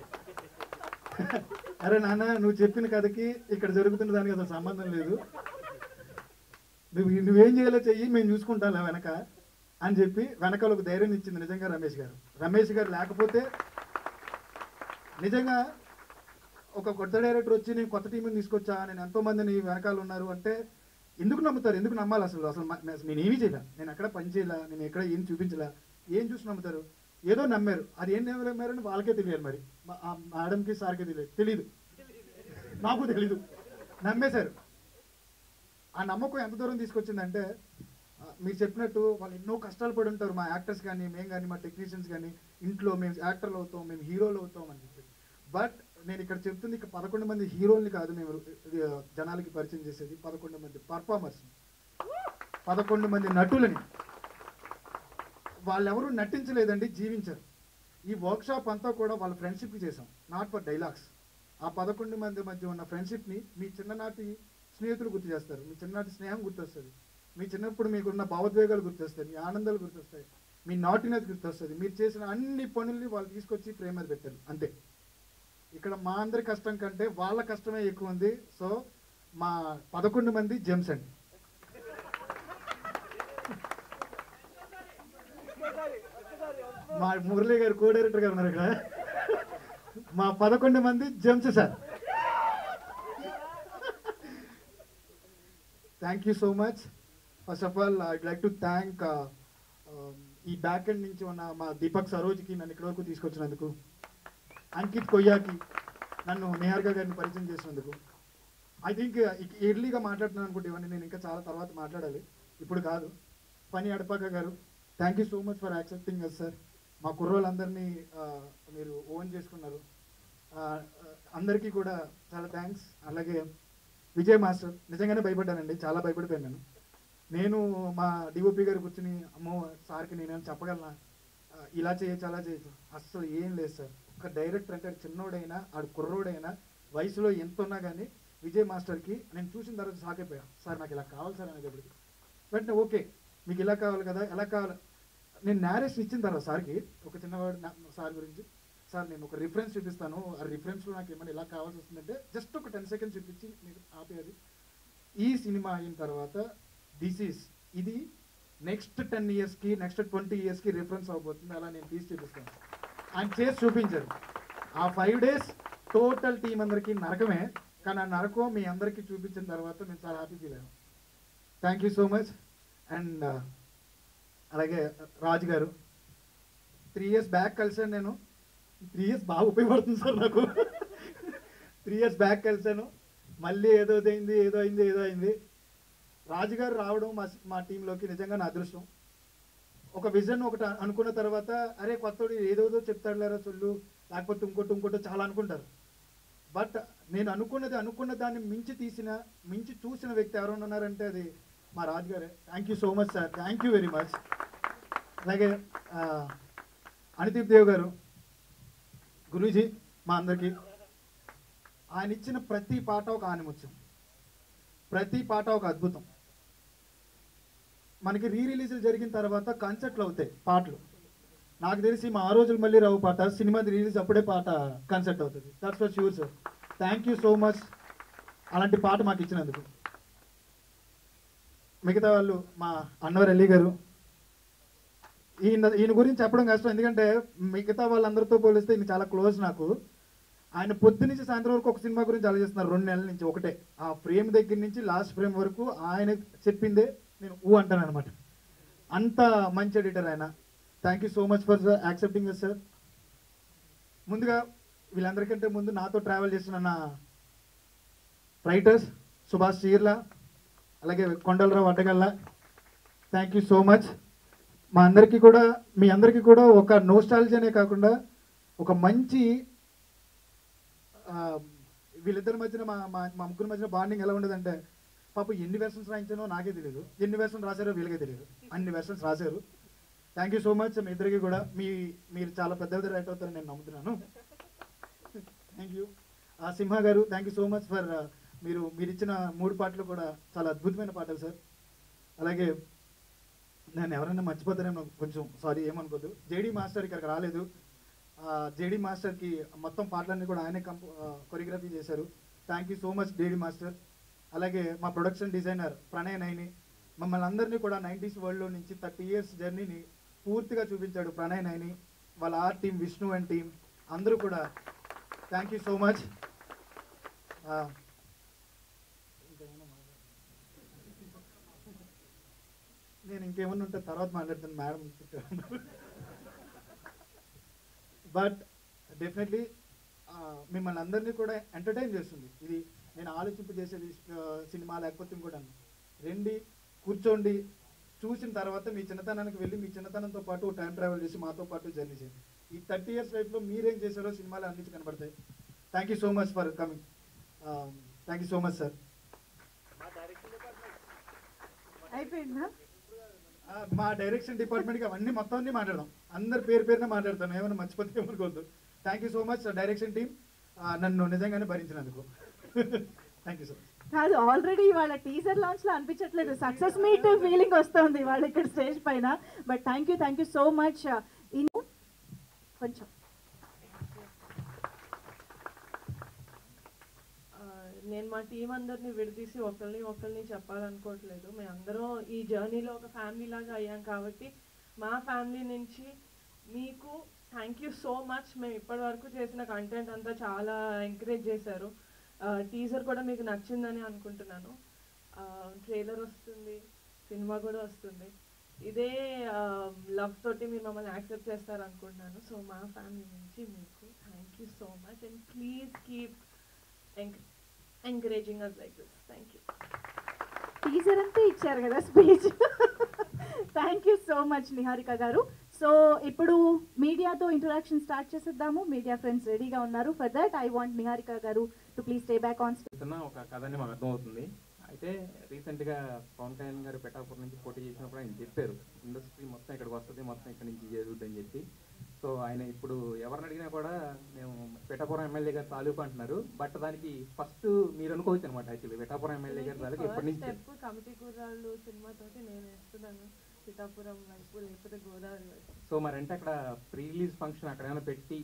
అరే నాన్న నువ్వు చెప్పిన కథకి ఇక్కడ జరుగుతున్న దానికి అసలు సంబంధం లేదు నువ్వు నువ్వేం చేయాలో చెయ్యి మేము చూసుకుంటాం వెనక అని చెప్పి వెనకాల ఒక ధైర్యం ఇచ్చింది నిజంగా రమేష్ గారు రమేష్ గారు లేకపోతే నిజంగా ఒక కొత్త డైరెక్టర్ వచ్చి నేను కొత్త టీంని తీసుకొచ్చా నేను ఎంతో మందిని వెనకాల ఉన్నారు అంటే ఎందుకు నమ్ముతారు ఎందుకు నమ్మాలి అసలు అసలు మ- నేను ఏమీ చేయలే నేను ఎక్కడ పని చేయలే నేను ఎక్కడ ఏం చూపించలే ఏం చూసి నమ్ముతారు ఏదో నమ్మారు అది ఏం నమ్మారని వాళ్ళకే తెలియాలి మరి మా- ఆ మేడంకి సార్కి తెలియదు తెలీదు నాకు తెలీదు నమ్మేశారు ఆ నమ్మకం ఎంత దూరం తీసుకొచ్చిందంటే ఆ, మీరు చెప్పినట్టు వాళ్ళు ఎన్నో కష్టాలు పడి ఉంటారు మా యాక్టర్స్ కానీ మేము కానీ మా టెక్నీషియన్స్ కానీ ఇంట్లో మేము యాక్టర్లు అవుతాం మేము హీరోలు అవుతాం అని చెప్పి బట్ నేను ఇక్కడ చెప్తుంది ఇక పదకొండు మంది హీరోల్ని కాదు మేము ఆ, జనాలకి పరిచయం చేసేది పదకొండు మంది పర్ఫార్మర్స్ పదకొండు మంది నటులని వాళ్ళెవరూ నటించలేదండి జీవించారు ఈ వర్క్షాప్ అంతా కూడా వాళ్ళ ఫ్రెండ్షిప్కి చేసాం నాట్ ఫర్ డైలాగ్స్ ఆ పదకొండు మంది మధ్య ఉన్న ఫ్రెండ్షిప్ని మీ చిన్ననాటి స్నేహితులు గుర్తు చేస్తారు మీ చిన్ననాటి స్నేహం గుర్తొస్తుంది మీ చిన్నప్పుడు మీకున్న భావోద్వేగాలు గుర్తొస్తాయి మీ ఆనందాలు గుర్తొస్తాయి మీ నాటినెస్ గుర్తొస్తుంది మీరు చేసిన అన్ని పనుల్ని వాళ్ళు తీసుకొచ్చి ప్రేమ మీద పెట్టారు అంతే ఇక్కడ మా అందరి కష్టం కంటే వాళ్ళ కష్టమే ఎక్కువ ఉంది సో మా పదకొండు మంది జెమ్స్ అండి మా మురళి గారు కో డైరెక్టర్ గారు ఉన్నారు ఇక్కడ మా పదకొండు మంది gems sir thank you so much first of all I'd like to thank ఈ బ్యాక్ ఎండ్ నుంచి ఉన్న మా దీపక్ సరోజ్కి నన్ను ఇక్కడి వరకు తీసుకొచ్చినందుకు అంకిత్ కొయ్యాకి నన్ను నిహార్గా గారిని పరిచయం చేసినందుకు ఐ థింక్ ఎర్లీగా మాట్లాడుతున్నాను అనుకుంటే ఇవన్నీ నేను ఇంకా చాలా తర్వాత మాట్లాడాలి ఇప్పుడు కాదు పని Adapaka garu thank you so much for accepting us sir మా కుర్రోళ్ళందరినీ ఆ, మీరు ఓన్ చేసుకున్నారు ఆ, అందరికీ కూడా చాలా థ్యాంక్స్ అలాగే విజయ్ మాస్టర్ నిజంగానే భయపడ్డానండి చాలా భయపడిపోయాను నేను నేను మా డిఓపి గారు కూర్చుని అమ్మో సార్కి నేను చెప్పగలనా ఆ, ఇలా చేయొచ్చు అలా చేయొచ్చు అస్సలు ఏం లేదు సార్ ఒక డైరెక్టర్ అంటే ఆడు చిన్నోడైనా ఆడు కుర్రోడైనా వయసులో ఎంత ఉన్నా కానీ విజయ్ మాస్టర్కి నేను చూసిన తర్వాత షాక్ అయిపోయా సార్ నాకు ఇలా కావాలి సార్ అనేటప్పటికి వెంటనే ఓకే మీకు ఇలా కావాలి కదా ఎలా కావాలి నేను నేరేషన్ ఇచ్చిన తర్వాత సార్కి ఒక చిన్నవాడు నా- సార్ గురించి సార్ నేను ఒక రిఫరెన్స్ చూపిస్తాను ఆ రిఫరెన్స్లో నాకు ఏమైనా ఇలా కావాల్సి వస్తుందంటే జస్ట్ ఒక టెన్ సెకండ్స్ చూపించి మీకు ఆపేది ఈ సినిమా అయిన తర్వాత దిస్ ఈస్ ఇది నెక్స్ట్ టెన్ ఇయర్స్కి నెక్స్ట్ ట్వంటీ ఇయర్స్కి రిఫరెన్స్ అవబోతుంది అలా నేను తీసి చూపిస్తాను ఆయన చేసి చూపించారు ఆ ఫైవ్ డేస్ టోటల్ టీం అందరికీ నరకమే కానీ ఆ నరకం మీ అందరికీ చూపించిన తర్వాత మేము చాలా హ్యాపీ ఫీల్ అయ్యాం thank you so much and అలాగే రాజు గారు త్రీ ఇయర్స్ బ్యాక్ కలిసాను నేను త్రీ ఇయర్స్ బాగా ఉపయోగపడుతుంది సార్ నాకు త్రీ ఇయర్స్ బ్యాక్ కలిసాను మళ్ళీ ఏదో అయింది ఏదో అయింది ఏదో అయింది రాజుగారు రావడం మా మా టీంలోకి నిజంగా నా అదృష్టం ఒక విజన్ ఒకటి అనుకున్న తర్వాత అరే కొత్తోడు ఏదోదో చెప్తాడులేరా సొల్లు లేకపోతే ఇంకోటి ఇంకోటి చాలా అనుకుంటారు బట్ నేను అనుకున్నది అనుకున్న దాన్ని మించి తీసిన మించి చూసిన వ్యక్తి ఎవరైనా ఉన్నారంటే అది మా రాజుగారే thank you so much sir thank you very much అలాగే ఆ, అనిదీప్ దేవ్ గారు గురూజీ మా అందరికీ ఆయన ఇచ్చిన ప్రతి పాట ఒక ఆనిముత్యం ప్రతి పాట ఒక అద్భుతం మనకి రీ రిలీజ్లు జరిగిన తర్వాత కాన్సర్ట్లు అవుతాయి పాటలు నాకు తెలిసి మా ఆ రోజులు మళ్ళీ రావు పాట సినిమా రిలీజ్ అప్పుడే పాట కాన్సర్ట్ అవుతుంది that's for sure sir thank you so much అలాంటి పాట మాకు ఇచ్చినందుకు మిగతా వాళ్ళు మా అన్వర్ అలీ గారు ఈయన ఈయన గురించి చెప్పడం కష్టం ఎందుకంటే మిగతా వాళ్ళందరితో పోలిస్తే ఈయన చాలా క్లోజ్ నాకు ఆయన పొద్దు నుంచి సాయంత్రం వరకు ఒక సినిమా గురించి ఆలోచిస్తున్నారు రెండు నెలల నుంచి ఒకటే ఆ ఫ్రేమ్ దగ్గర నుంచి లాస్ట్ ఫ్రేమ్ వరకు ఆయన చెప్పిందే నేను ఊ అంటాను అనమాట అంత మంచి ఎడిటర్ ఆయన thank you so much for accepting this sir ముందుగా వీళ్ళందరికంటే ముందు నాతో ట్రావెల్ చేసిన నా రైటర్స్ సుభాష్ చీర్ల అలాగే Kondalarao Addagalla thank you so much మా అందరికీ కూడా మీ అందరికీ కూడా ఒక నోస్టాలజీనే కాకుండా ఒక మంచి ఆ, వీళ్ళిద్దరి మధ్యన మా మా మా ముగ్గురు మధ్యన బాండింగ్ ఎలా ఉండదంటే పాప ఎన్ని వెర్షన్స్ రాయించానో నాకే తెలియదు ఎన్ని వెర్షన్స్ రాశారో వీళ్ళకే తెలియదు అన్ని వెర్షన్స్ రాశారు థ్యాంక్ యూ సో మచ్ మీ ఇద్దరికి కూడా మీ మీరు చాలా పెద్ద పెద్ద రైట్ అవుతారని నేను నమ్ముతున్నాను థ్యాంక్ యూ ఆ Simha garu thank you so much for మీరు మీరు ఇచ్చిన మూడు పాటలు కూడా చాలా అద్భుతమైన పాటలు సార్ అలాగే నేను ఎవరైనా మర్చిపోతానేమో కొంచెం సారీ ఏమనుకోద్దు జేడీ మాస్టర్ ఇక్కడికి రాలేదు జేడీ మాస్టర్కి మొత్తం పాటలన్నీ కూడా ఆయనే కంపో కొరియోగ్రఫీ చేశారు thank you so much JD master అలాగే మా ప్రొడక్షన్ డిజైనర్ ప్రణయ్ నైని మమ్మల్ని అందరినీ కూడా నైంటీస్ వరల్డ్లో నుంచి థర్టీ ఇయర్స్ జర్నీని పూర్తిగా చూపించాడు ప్రణయ్ నైని వాళ్ళ art team Vishnu and team అందరూ కూడా థ్యాంక్ యూ సో మచ్ నేను ఇంకేమన్నా ఉంటే తర్వాత మాట్లాడతాను మేడం బట్ డెఫినెట్లీ మిమ్మల్ని అందరినీ కూడా ఎంటర్టైన్ చేస్తుంది ఇది నేను ఆలోచింపు చేసేది ఆ, సినిమా లేకపోతే ఇంకోటి రండి కూర్చోండి చూసిన తర్వాత మీ చిన్నతనానికి వెళ్ళి మీ చిన్నతనంతో పాటు టైం ట్రావెల్ చేసి మాతో పాటు జర్నీ చేయండి ఈ థర్టీ ఇయర్స్ లైఫ్లో మీరేం చేశారో సినిమాలు అన్నిటి కనబడతాయి thank you so much for coming thank you so much sir అయిపోయిందా మా డైరెక్షన్ డిపార్ట్మెంట్కి అవన్నీ మొత్తం అన్ని మాట్లాడదాం అందరి పేరు పేరున మాట్లాడతాను ఏమైనా మర్చిపోతే ఏమనుకోవద్దు thank you so much direction team నన్ను నిజంగానే భరించినందుకు థ్యాంక్ యూ సో మచ్ కాదు ఆల్రెడీ ఇవాళ టీజర్ లాంచ్ లో అనిపించట్లేదు సక్సెస్ మీట్ ఫీలింగ్ వస్తుంది ఇవాళ ఇక్కడ స్టేజ్ పైన but thank you thank you so much in కొంచెం నేను మా టీం అందరిని విడదీసి ఒకరిని ఒకరిని చెప్పాలనుకోవట్లేదు మేము అందరం ఈ జర్నీలో ఒక ఫ్యామిలీ లాగా అయ్యాం కాబట్టి మా ఫ్యామిలీ నుంచి మీకు థ్యాంక్ యూ సో మచ్ మేము ఇప్పటి వరకు చేసిన కంటెంట్ అంతా చాలా ఎంకరేజ్ చేశారు టీజర్ కూడా మీకు నచ్చిందని అనుకుంటున్నాను ట్రైలర్ వస్తుంది సినిమా కూడా వస్తుంది ఇదే లవ్ తోటి మీరు మమ్మల్ని యాక్సెప్ట్ చేస్తారు అనుకుంటున్నాను సో మా ఫ్యామిలీ నుంచి మీకు thank you so much and please keep encouraging us like this thank you teaser అంతా ఇచ్చారు కదా speech thank you so much Niharika garu so ఇప్పుడు మీడియాతో ఇంటరాక్షన్ స్టార్ట్ చేసేద్దాము మీడియా ఫ్రెండ్స్ రెడీగా ఉన్నారు for that I want Niharika garu to please stay back on చెప్తున్న ఒక కథ అని మాకు అర్థమవుతుంది అయితే రీసెంట్గా పవన్ కళ్యాణ్ గారు పెటాపూర్ నుంచి పోటీ చేసినప్పుడు ఆయన చెప్పారు ఇండస్ట్రీ మొత్తం ఇక్కడికి వస్తుంది మొత్తం ఇక్కడ నుంచి జరుగుద్దని చెప్పి సో ఆయన ఇప్పుడు ఎవరిని అడిగినా కూడా మేము పెటాపురం ఎమ్మెల్యే గారు తాలూకు అంటున్నారు బట్ దానికి ఫస్ట్ మీరు అనుకోవచ్చు అనమాట యాక్చువల్లీ పెటాపురం ఎమ్మెల్యే గారి తాలూకు ఎప్పటి నుంచి స్టెప్ కమిటీ కుర్రాళ్ళు సినిమాతోటి నేను వేస్తున్నాను సీతాపురం వైపు లేకపోతే గోదావరి వైపు సో మరి అంటే అక్కడ ప్రీ రిలీజ్ ఫంక్షన్ అక్కడ ఏమైనా పెట్టి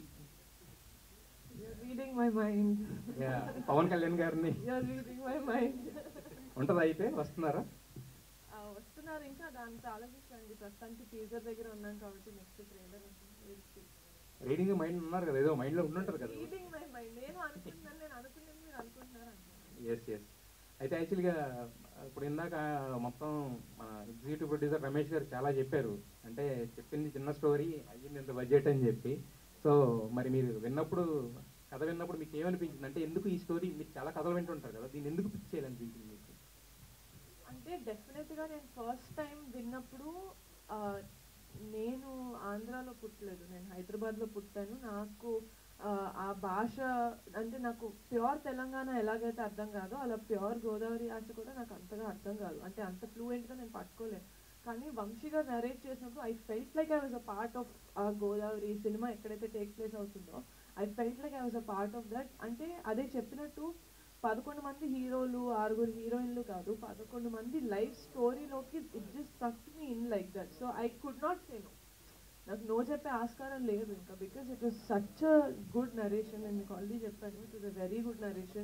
reading my mind yeah, Pawan Kalyan గారిని యూఆర్ రీడింగ్ మై మైండ్ ఉంటుందా అయితే వస్తున్నారా వస్తున్నారు ఇంకా దానికి ఆలోచించండి ప్రస్తుతానికి టీజర్ దగ్గర ఉన్నాం కాబట్టి నెక్స్ట్ ట్రైలర్ రీడింగ్ మైండ్ ఉన్నారు కదా ఏదో మైండ్లో ఉండుంటారు కదా రీడింగ్ మై మైండ్ నేను అనుకుంటున్నాను నేను అనుకున్నది మీరు అనుకుంటున్నారు ఎస్ ఎస్ అయితే యాక్చువల్గా ఇప్పుడు ఇందాక మొత్తం మన ఎగ్జిక్యూటివ్ ప్రొడ్యూసర్ రమేష్ గారు చాలా చెప్పారు అంటే చెప్పింది చిన్న స్టోరీ అయ్యింది ఇంత బడ్జెట్ అని చెప్పి సో మరి మీరు విన్నప్పుడు కథ విన్నప్పుడు మీకు ఏమనిపించింది అంటే ఎందుకు ఈ స్టోరీ మీరు చాలా కథలు వింటుంటారు కదా దీన్ని ఎందుకు పిక్ చేయాలనిపించింది మీకు అంటే డెఫినెట్గా నేను ఫస్ట్ టైం విన్నప్పుడు ఆ, నేను ఆంధ్రాలో పుట్టలేదు నేను హైదరాబాద్లో పుట్టాను నాకు ఆ, ఆ భాష అంటే నాకు ప్యూర్ తెలంగాణ ఎలాగైతే అర్థం కాదో అలా ప్యూర్ గోదావరి యాస కూడా నాకు అంతగా అర్థం కాదు అంటే అంత ఫ్లూయెంట్గా నేను పట్టుకోలేను కానీ వంశీ గారు నరేట్ చేసినప్పుడు I felt like I was a part of ఆ గోదావరి సినిమా ఎక్కడైతే టేక్ ప్లేస్ అవుతుందో I felt like I was a part of that అంటే అదే చెప్పినట్టు పదకొండు మంది హీరోలు ఆరుగురు హీరోయిన్లు కాదు పదకొండు మంది లైఫ్ స్టోరీలోకి it just sucked me in like that so I could not say no నాకు నో చెప్పే ఆస్కారం లేదు ఇంకా because it was such a good narration నేను మీకు ఆల్రెడీ చెప్పాను it was a very good narration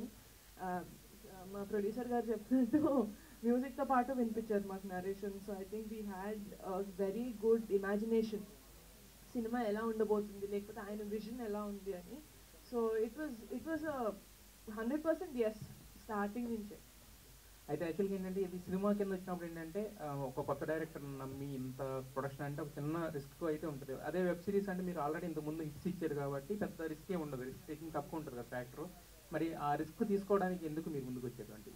మా ప్రొడ్యూసర్ గారు చెప్పినట్టు మ్యూజిక్తో పాటు వినిపించారు మాకు narration so I think we had very good imagination cinema ఎలా ఉండబోతుంది లేకపోతే ఆయన విజన్ ఎలా ఉంది అని so it was it was hundred percent yes starting నుంచే అయితే యాక్చువల్గా ఏంటంటే ఇది సినిమా కింద వచ్చినప్పుడు ఏంటంటే ఆ, ఒక కొత్త డైరెక్టర్ నమ్మి ఇంత ప్రొడక్షన్ అంటే ఒక చిన్న రిస్క్ అయితే ఉంటుంది అదే వెబ్ సిరీస్ అంటే మీరు ఆల్రెడీ ఇంత ముందు హిట్స్ ఇచ్చారు కాబట్టి పెద్ద రిస్క్ ఏ ఉండదు రిస్క్ టేకింగ్ తక్కువ ఉంటుంది కదా ఫ్యాక్టర్ మరి ఆ రిస్క్ తీసుకోవడానికి ఎందుకు మీరు ముందుకు వచ్చారు అంటే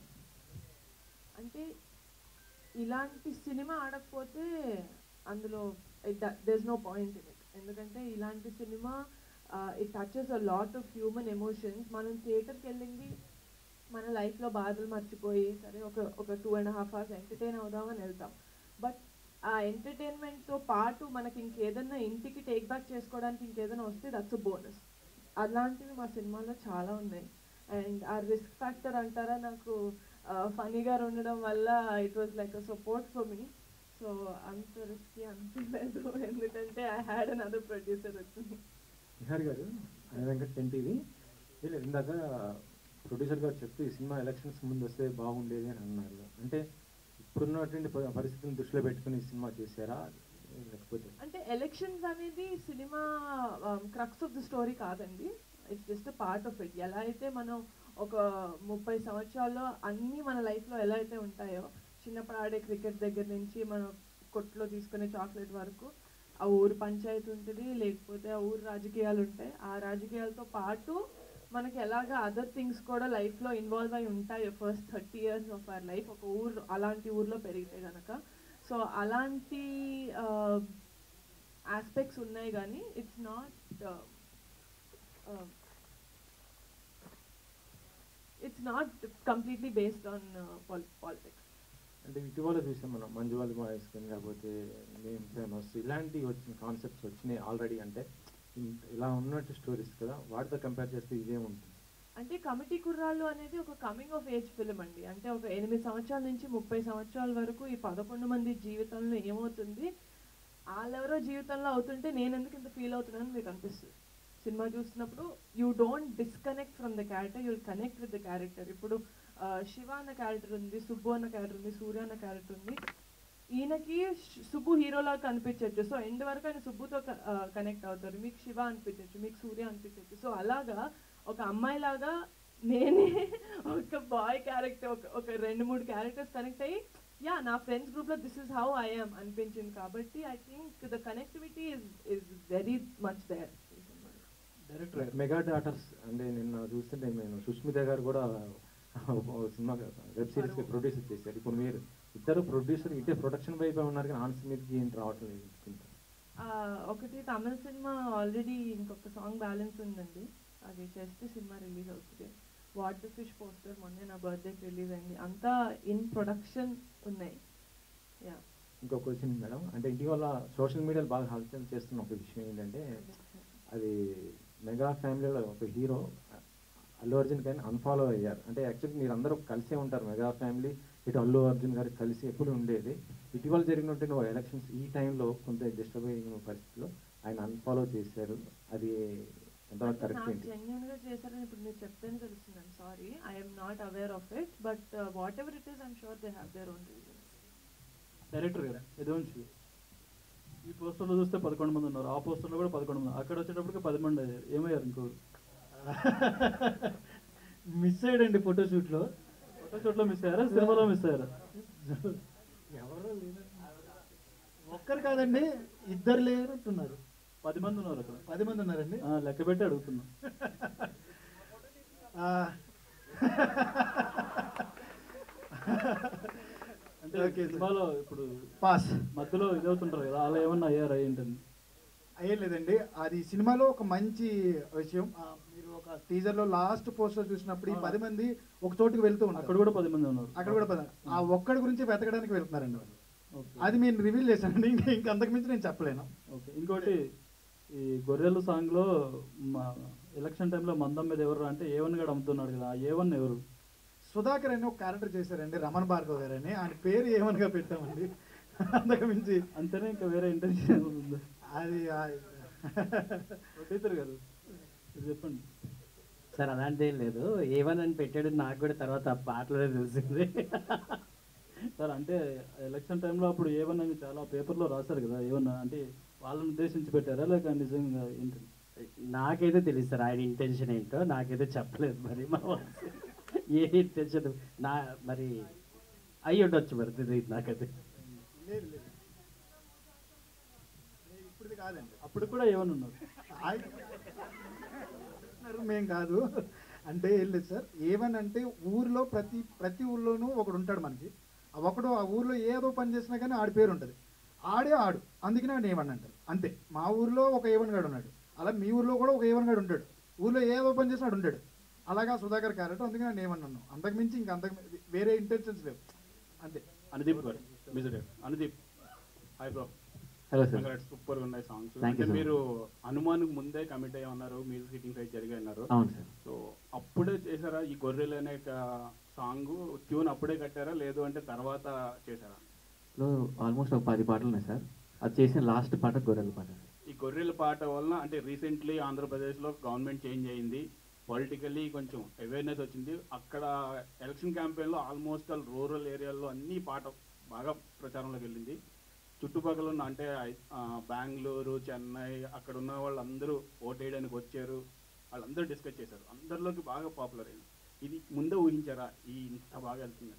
అంటే ఇలాంటి సినిమా ఆడకపోతే అందులో does no point in it ఎందుకంటే ఇలాంటి cinema it touches a lot of human emotions మనం థియేటర్కి వెళ్ళింది మన లైఫ్లో బాధలు మర్చిపోయి సరే ఒక ఒక two and half hours entertain అవుదామని వెళ్తాం బట్ ఆ ఎంటర్టైన్మెంట్తో పాటు మనకి ఇంకేదన్నా ఇంటికి టేక్ బ్యాక్ చేసుకోవడానికి ఇంకేదైనా వస్తే దట్స్ బోనస్ అలాంటివి మా సినిమాలో చాలా ఉన్నాయి అండ్ ఆ రిస్క్ ఫ్యాక్టర్ అంటారా నాకు ఫనీగా ఉండడం వల్ల it was like a support for me so అంత రిస్కీ అనిపించలేదు ఎందుకంటే I had another producer వచ్చింది నిహార్ గారు ఆయన వెంకట్ టెన్ టీవీ వీళ్ళు ఇందాక ప్రొడ్యూసర్ గారు చెప్తూ ఈ సినిమా ఎలక్షన్స్ ముందు వస్తే బాగుండేది అని అన్నారు అంటే ఇప్పుడున్నటువంటి ప- పరిస్థితులను దృష్టిలో పెట్టుకుని ఈ సినిమా చేశారా లేకపోతే అంటే ఎలక్షన్స్ అనేది cinema crux of the story కాదండి it's just part of it ఎలా అయితే మనం ఒక ముప్పై సంవత్సరాల్లో అన్నీ మన లైఫ్లో ఎలా అయితే ఉంటాయో చిన్నప్పుడు ఆడే క్రికెట్ దగ్గర నుంచి మనం కొట్లో తీసుకునే చాక్లెట్ వరకు ఆ ఊరు పంచాయతీ ఉంటుంది లేకపోతే ఆ ఊరు రాజకీయాలు ఉంటాయి ఆ రాజకీయాలతో పాటు మనకి ఎలాగ అదర్ థింగ్స్ కూడా లైఫ్లో ఇన్వాల్వ్ అయి ఉంటాయి first thirty years of our life ఒక ఊరు అలాంటి ఊర్లో పెరిగితే కనుక సో అలాంటి ఆస్పెక్ట్స్ ఉన్నాయి కానీ it's not it's not completely based on politics అంటే ఇటీవల చూసాం మనం మంజు వాళ్ళ బాయ్స్ కానీ లేకపోతే మేము ఫేమస్ ఇలాంటివి వచ్చిన కాన్సెప్ట్స్ వచ్చినాయి ఆల్రెడీ అంటే ఇన్- ఇలా ఉన్నట్టు స్టోరీస్ కదా వాటితో కంపేర్ చేస్తే ఇదే ఉంటుంది అంటే కమిటీ కుర్రాళ్ళు అనేది ఒక కమింగ్ ఆఫ్ ఏజ్ ఫిలిం అండి అంటే ఒక ఎనిమిది సంవత్సరాల నుంచి ముప్పై సంవత్సరాల వరకు ఈ పదకొండు మంది జీవితంలో ఏమవుతుంది వాళ్ళెవరో జీవితంలో అవుతుంటే నేను ఎందుకు ఇంత ఫీల్ అవుతున్నాను మీకు అనిపిస్తుంది సినిమా చూస్తున్నప్పుడు you don't disconnect from the character you'll connect with the character ఇప్పుడు ఆ, శివ అన్న క్యారెక్టర్ ఉంది సుబ్బు అన్న క్యారెక్టర్ ఉంది సూర్య అన్న క్యారెక్టర్ ఉంది ఈయనకి శ్- సుబ్బు హీరోలా కనిపించవచ్చు సో ఎండ్ వరకు ఆయన సుబ్బుతో కనెక్ట్ అవుతారు మీకు శివ అనిపించవచ్చు మీకు సూర్య అనిపించవచ్చు సో అలాగా ఒక అమ్మాయిలాగా నేనే ఒక బాయ్ క్యారెక్టర్ ఒక ఒక రెండు మూడు క్యారెక్టర్స్ కనెక్ట్ అయ్యి యా నా ఫ్రెండ్స్ గ్రూప్లో దిస్ ఇస్ హౌ ఐఎమ్ అనిపించింది కాబట్టి I think the connectivity is is very much there director mega daughters అంటే నిన్న చూస్తుంటే నేను సుష్మిత గారు కూడా ఓ సినిమా వెబ్ సిరీస్ కి ప్రొడ్యూసర్ చేశారు ఇప్పుడు మీరు ఇద్దరు ప్రొడ్యూసర్ ఇటే ప్రొడక్షన్ వైపు ఉన్నారు కానీ ఆన్స్ మీదకి ఏంటి రావట్లేదు ఆ, ఒకటి తమిళ సినిమా ఆల్రెడీ ఇంకొక సాంగ్ బ్యాలెన్స్ ఉందండి అది చేస్తే సినిమా రిలీజ్ అవుతుంది వాట్ ద ఫిష్ పోస్టర్ మొన్నే నా బర్త్డేకి రిలీజ్ అయింది అంతా ఇన్ ప్రొడక్షన్ ఉన్నాయి యా ఇంకో క్వశ్చన్ మేడం అంటే ఇటీవల సోషల్ మీడియాలో బాగా హల్చల్ చేస్తున్న ఒక విషయం ఏంటంటే అది మెగా ఫ్యామిలీలో ఒక హీరో అల్లు అర్జున్ గారిని అన్ఫాలో అయ్యారు అంటే యాక్చువల్లీ మీరు అందరూ కలిసే ఉంటారు మెగా ఫ్యామిలీ ఇటు అల్లు అర్జున్ గారికి కలిసి ఎప్పుడు ఉండేది ఇటీవల జరిగినటువంటి ఎలక్షన్స్ ఈ టైంలో కొంత డిస్టర్బ్ అయిన పరిస్థితిలో ఆయన అన్ఫాలో చేశారు అది ఎంతవరకు కరెక్ట్ నాకు ఏంటి జెన్యున్ గా చేశారని ఇప్పుడు మీరు చెప్తేనే తెలుస్తుంది I'm sorry I'm not aware of it but whatever it is I'm sure they have their own reasons director గారు యదువంశి ఈ పోస్టర్లో చూస్తే పదకొండు మంది ఉన్నారు ఆ పోస్టర్లో కూడా పదకొండు మంది అక్కడ వచ్చేటప్పటికి పది మంది అయ్యారు ఏమయ్యారు ఇంకోరు మిస్ అయ్యాడండి ఫోటోషూట్లో ఫోటోషూట్లో మిస్ అయ్యారా సినిమాలో మిస్ అయ్యారా ఎవరో లేరు ఒక్కరు కాదండి ఇద్దరు లేనట్టున్నారు పది మంది ఉన్నారు అక్కడ పది మంది ఉన్నారండి ఆ, లెక్క పెట్టి అడుగుతున్నా ఆ, అంటే Okay, sir. సినిమాలో ఇప్పుడు పాస్ మధ్యలో ఇదవుతుంటారు కదా అలా ఏమన్నా అయ్యారా ఏంటని అయ్యేం లేదండి అది సినిమాలో ఒక మంచి విషయం ఆ, మీరు ఒక టీజర్ లో లాస్ట్ పోస్టర్ చూసినప్పుడు ఈ పది మంది ఒక చోటుకి వెళ్తూ ఉంటారు అక్కడ కూడా పది మంది ఉన్నారు అక్కడ కూడా పది ఆ ఒక్కడి గురించి వెతకడానికి వెళ్తున్నారండి వాళ్ళు ఓకే. అది నేను రివీల్ చేశానండి ఇంకా ఇంకా అంతకు మించి నేను చెప్పలేను ఓకే ఇంకోటి ఈ గొర్రెలు సాంగ్ లో మా ఎలక్షన్ టైంలో మందం మీద ఎవరు అంటే ఏవన్ గడు అమ్ముతున్నాడు కదా ఆ ఏవన్ ఎవరు సుధాకర్ అని ఒక క్యారెక్టర్ చేశారండి రమణ భార్గవ్ గారు అని ఆయన పేరు ఏమనగా పెట్టామండి అంతకు మించి అంతేనే ఇంకా వేరే ఇంటెన్షన్ ఉంది అది ప్రొడ్యూసర్ గారు మీరు చెప్పండి సార్ అలాంటిది ఏం లేదు ఏవన్ అని పెట్టాడు నాకు కూడా తర్వాత ఆ పాటలోనే తెలిసింది సార్ అంటే ఎలక్షన్ టైంలో అప్పుడు ఏవన్ అని చాలా పేపర్లో రాశారు కదా ఏమన్నా అంటే వాళ్ళని ఉద్దేశించి పెట్టారా లేక నిజంగా ఏంటి నాకైతే తెలియదు సార్ ఆయన ఇంటెన్షన్ ఏంటో నాకైతే చెప్పలేదు మరి మా boss. ఏ ఇంటెన్షన్ నా మరి అయ్యి ఉండొచ్చు మరి తెలియదు నాకైతే లేదు లేదు ఇప్పుడు కాదండి అప్పుడు కూడా ఏమన్నా ఉన్నారు ఆయన మేం కాదు అంటే ఏం లేదు సార్ ఏమని అంటే ఊర్లో ప్రతి ప్రతి ఊర్లోనూ ఒకడు ఉంటాడు మనకి ఆ ఒకడు ఆ ఊర్లో ఏదో పని చేసినా కానీ ఆడి పేరు ఉంటుంది ఆడే ఆడు అందుకనే ఆడు ఏమని అంటారు అంతే మా ఊర్లో ఒక ఏవన్ గాడు ఉన్నాడు అలా మీ ఊర్లో కూడా ఒక ఏవన్ గాడు ఉంటాడు ఊర్లో ఏదో పని చేసినా ఆడు ఉంటాడు అలాగా సుధాకర్ క్యారెక్టర్ అందుకని నేను ఏమన్నాను అంతకు మించి ఇంకా అంతకు మి- వేరే ఇంటెన్షన్స్ లేవు అంతే Anudeep garu music director. Anudeep hi bro Hello, sir. Super గా ఉన్నాయి సాంగ్స్ Thank you, అంటే sir. మీరు హనుమాన్కి ముందే కమిట్ అయ్యి ఉన్నారు మ్యూజిక్ హిట్టింగ్ సైడ్ జరిగాయి అన్నారు అవును, sir. సో అప్పుడే చేశారా ఈ గొర్రెలు అనే సాంగ్ ట్యూన్ అప్పుడే కట్టారా లేదు అంటే తర్వాత చేశారా లో ఆల్మోస్ట్ ఒక పది పాటలు ఉన్నాయి సార్ అది చేసిన లాస్ట్ పాట గొర్రెల పాట ఈ గొర్రెల పాట వలన అంటే రీసెంట్లీ ఆంధ్రప్రదేశ్లో గవర్నమెంట్ చేంజ్ అయింది పొలిటికల్లీ కొంచెం అవేర్నెస్ వచ్చింది అక్కడ ఎలక్షన్ క్యాంపెయిన్లో ఆల్మోస్ట్ ఆల్ రూరల్ ఏరియాల్లో అన్ని పాట బాగా ప్రచారంలోకి వెళ్ళింది చుట్టుపక్కల ఉన్న అంటే ఆ, బెంగళూరు చెన్నై అక్కడ ఉన్న వాళ్ళందరూ ఓటేయడానికి వచ్చారు వాళ్ళందరూ డిస్కస్ చేశారు అందరిలోకి బాగా పాపులర్ అయింది ఇది ముందే ఊహించారా ఈ ఇంత బాగా వెళ్తుంది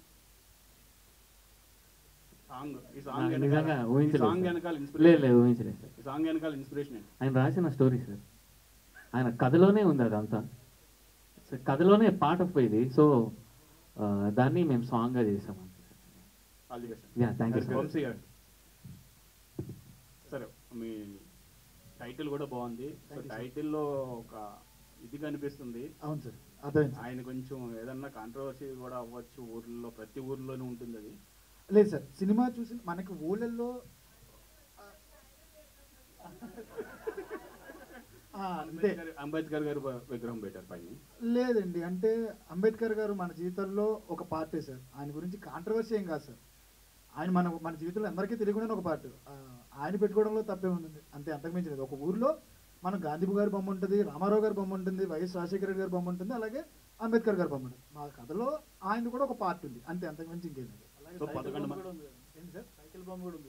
సాంగ్ ఈ సాంగ్ నాకు వెనకాల- నిజంగా ఈ ఊహించలేదు సాంగ్ సార్. వెనకాల లేదు ఇన్స్పిరేషన్ లేదు ఊహించలేదు సార్ ఈ సాంగ్ వెనకాల ఇన్స్పిరేషన్ ఏంటి ఆయన రాసిన స్టోరీ సార్ ఆయన కథలోనే ఉంది అదంతా సో కథలోనే పాట పోయింది సో ఆ, దాన్ని మేము సాంగ్గా చేసాం all the best Yeah, thank you, sir. Vamshi garu సరే మీ టైటిల్ కూడా బాగుంది సో Thank you, sir. టైటిల్లో ఒక ఇది కనిపిస్తుంది అవును సార్ అర్థమైంది ఆయన కొంచెం ఏదన్నా కాంట్రవర్సీ కూడా అవ్వచ్చు ఊర్లో ప్రతి ఊర్లోనూ ఉంటుంది అది లేదు సార్ సినిమా చూసి మనకి ఊళ్ళల్లో ఆ, అంతే అంబేద్కర్ అంబేద్కర్ గారు విగ్రహం పెట్టారు పైన లేదండి అంటే అంబేద్కర్ గారు మన జీవితంలో ఒక పార్టీ సార్ ఆయన గురించి కాంట్రవర్సీ ఏం కాదు సార్ ఆయన మన మన జీవితంలో అందరికీ తెలియకుండా ఒక పార్ట్ ఆయన పెట్టుకోవడంలో తప్పే ఉంది అంతే అంతకుమించి లేదు ఒక ఊర్లో మనం గాంధీ గారి బొమ్మ ఉంటుంది రామారావు గారి బొమ్మ ఉంటుంది వైఎస్ రాజశేఖర రెడ్డి గారి బొమ్మ ఉంటుంది అలాగే అంబేద్కర్ గారి బొమ్మ ఉంటుంది మా కథలో ఆయన కూడా ఒక పార్ట్ ఉంది అంతే అంతకు మించి ఇంకేం లేదు అలాగే సో సైకిల్ పదకొండు బొమ్మ మంది- కూడా ఉంది ఏంటి సార్ సైకిల్ బొమ్మ కూడా ఉంది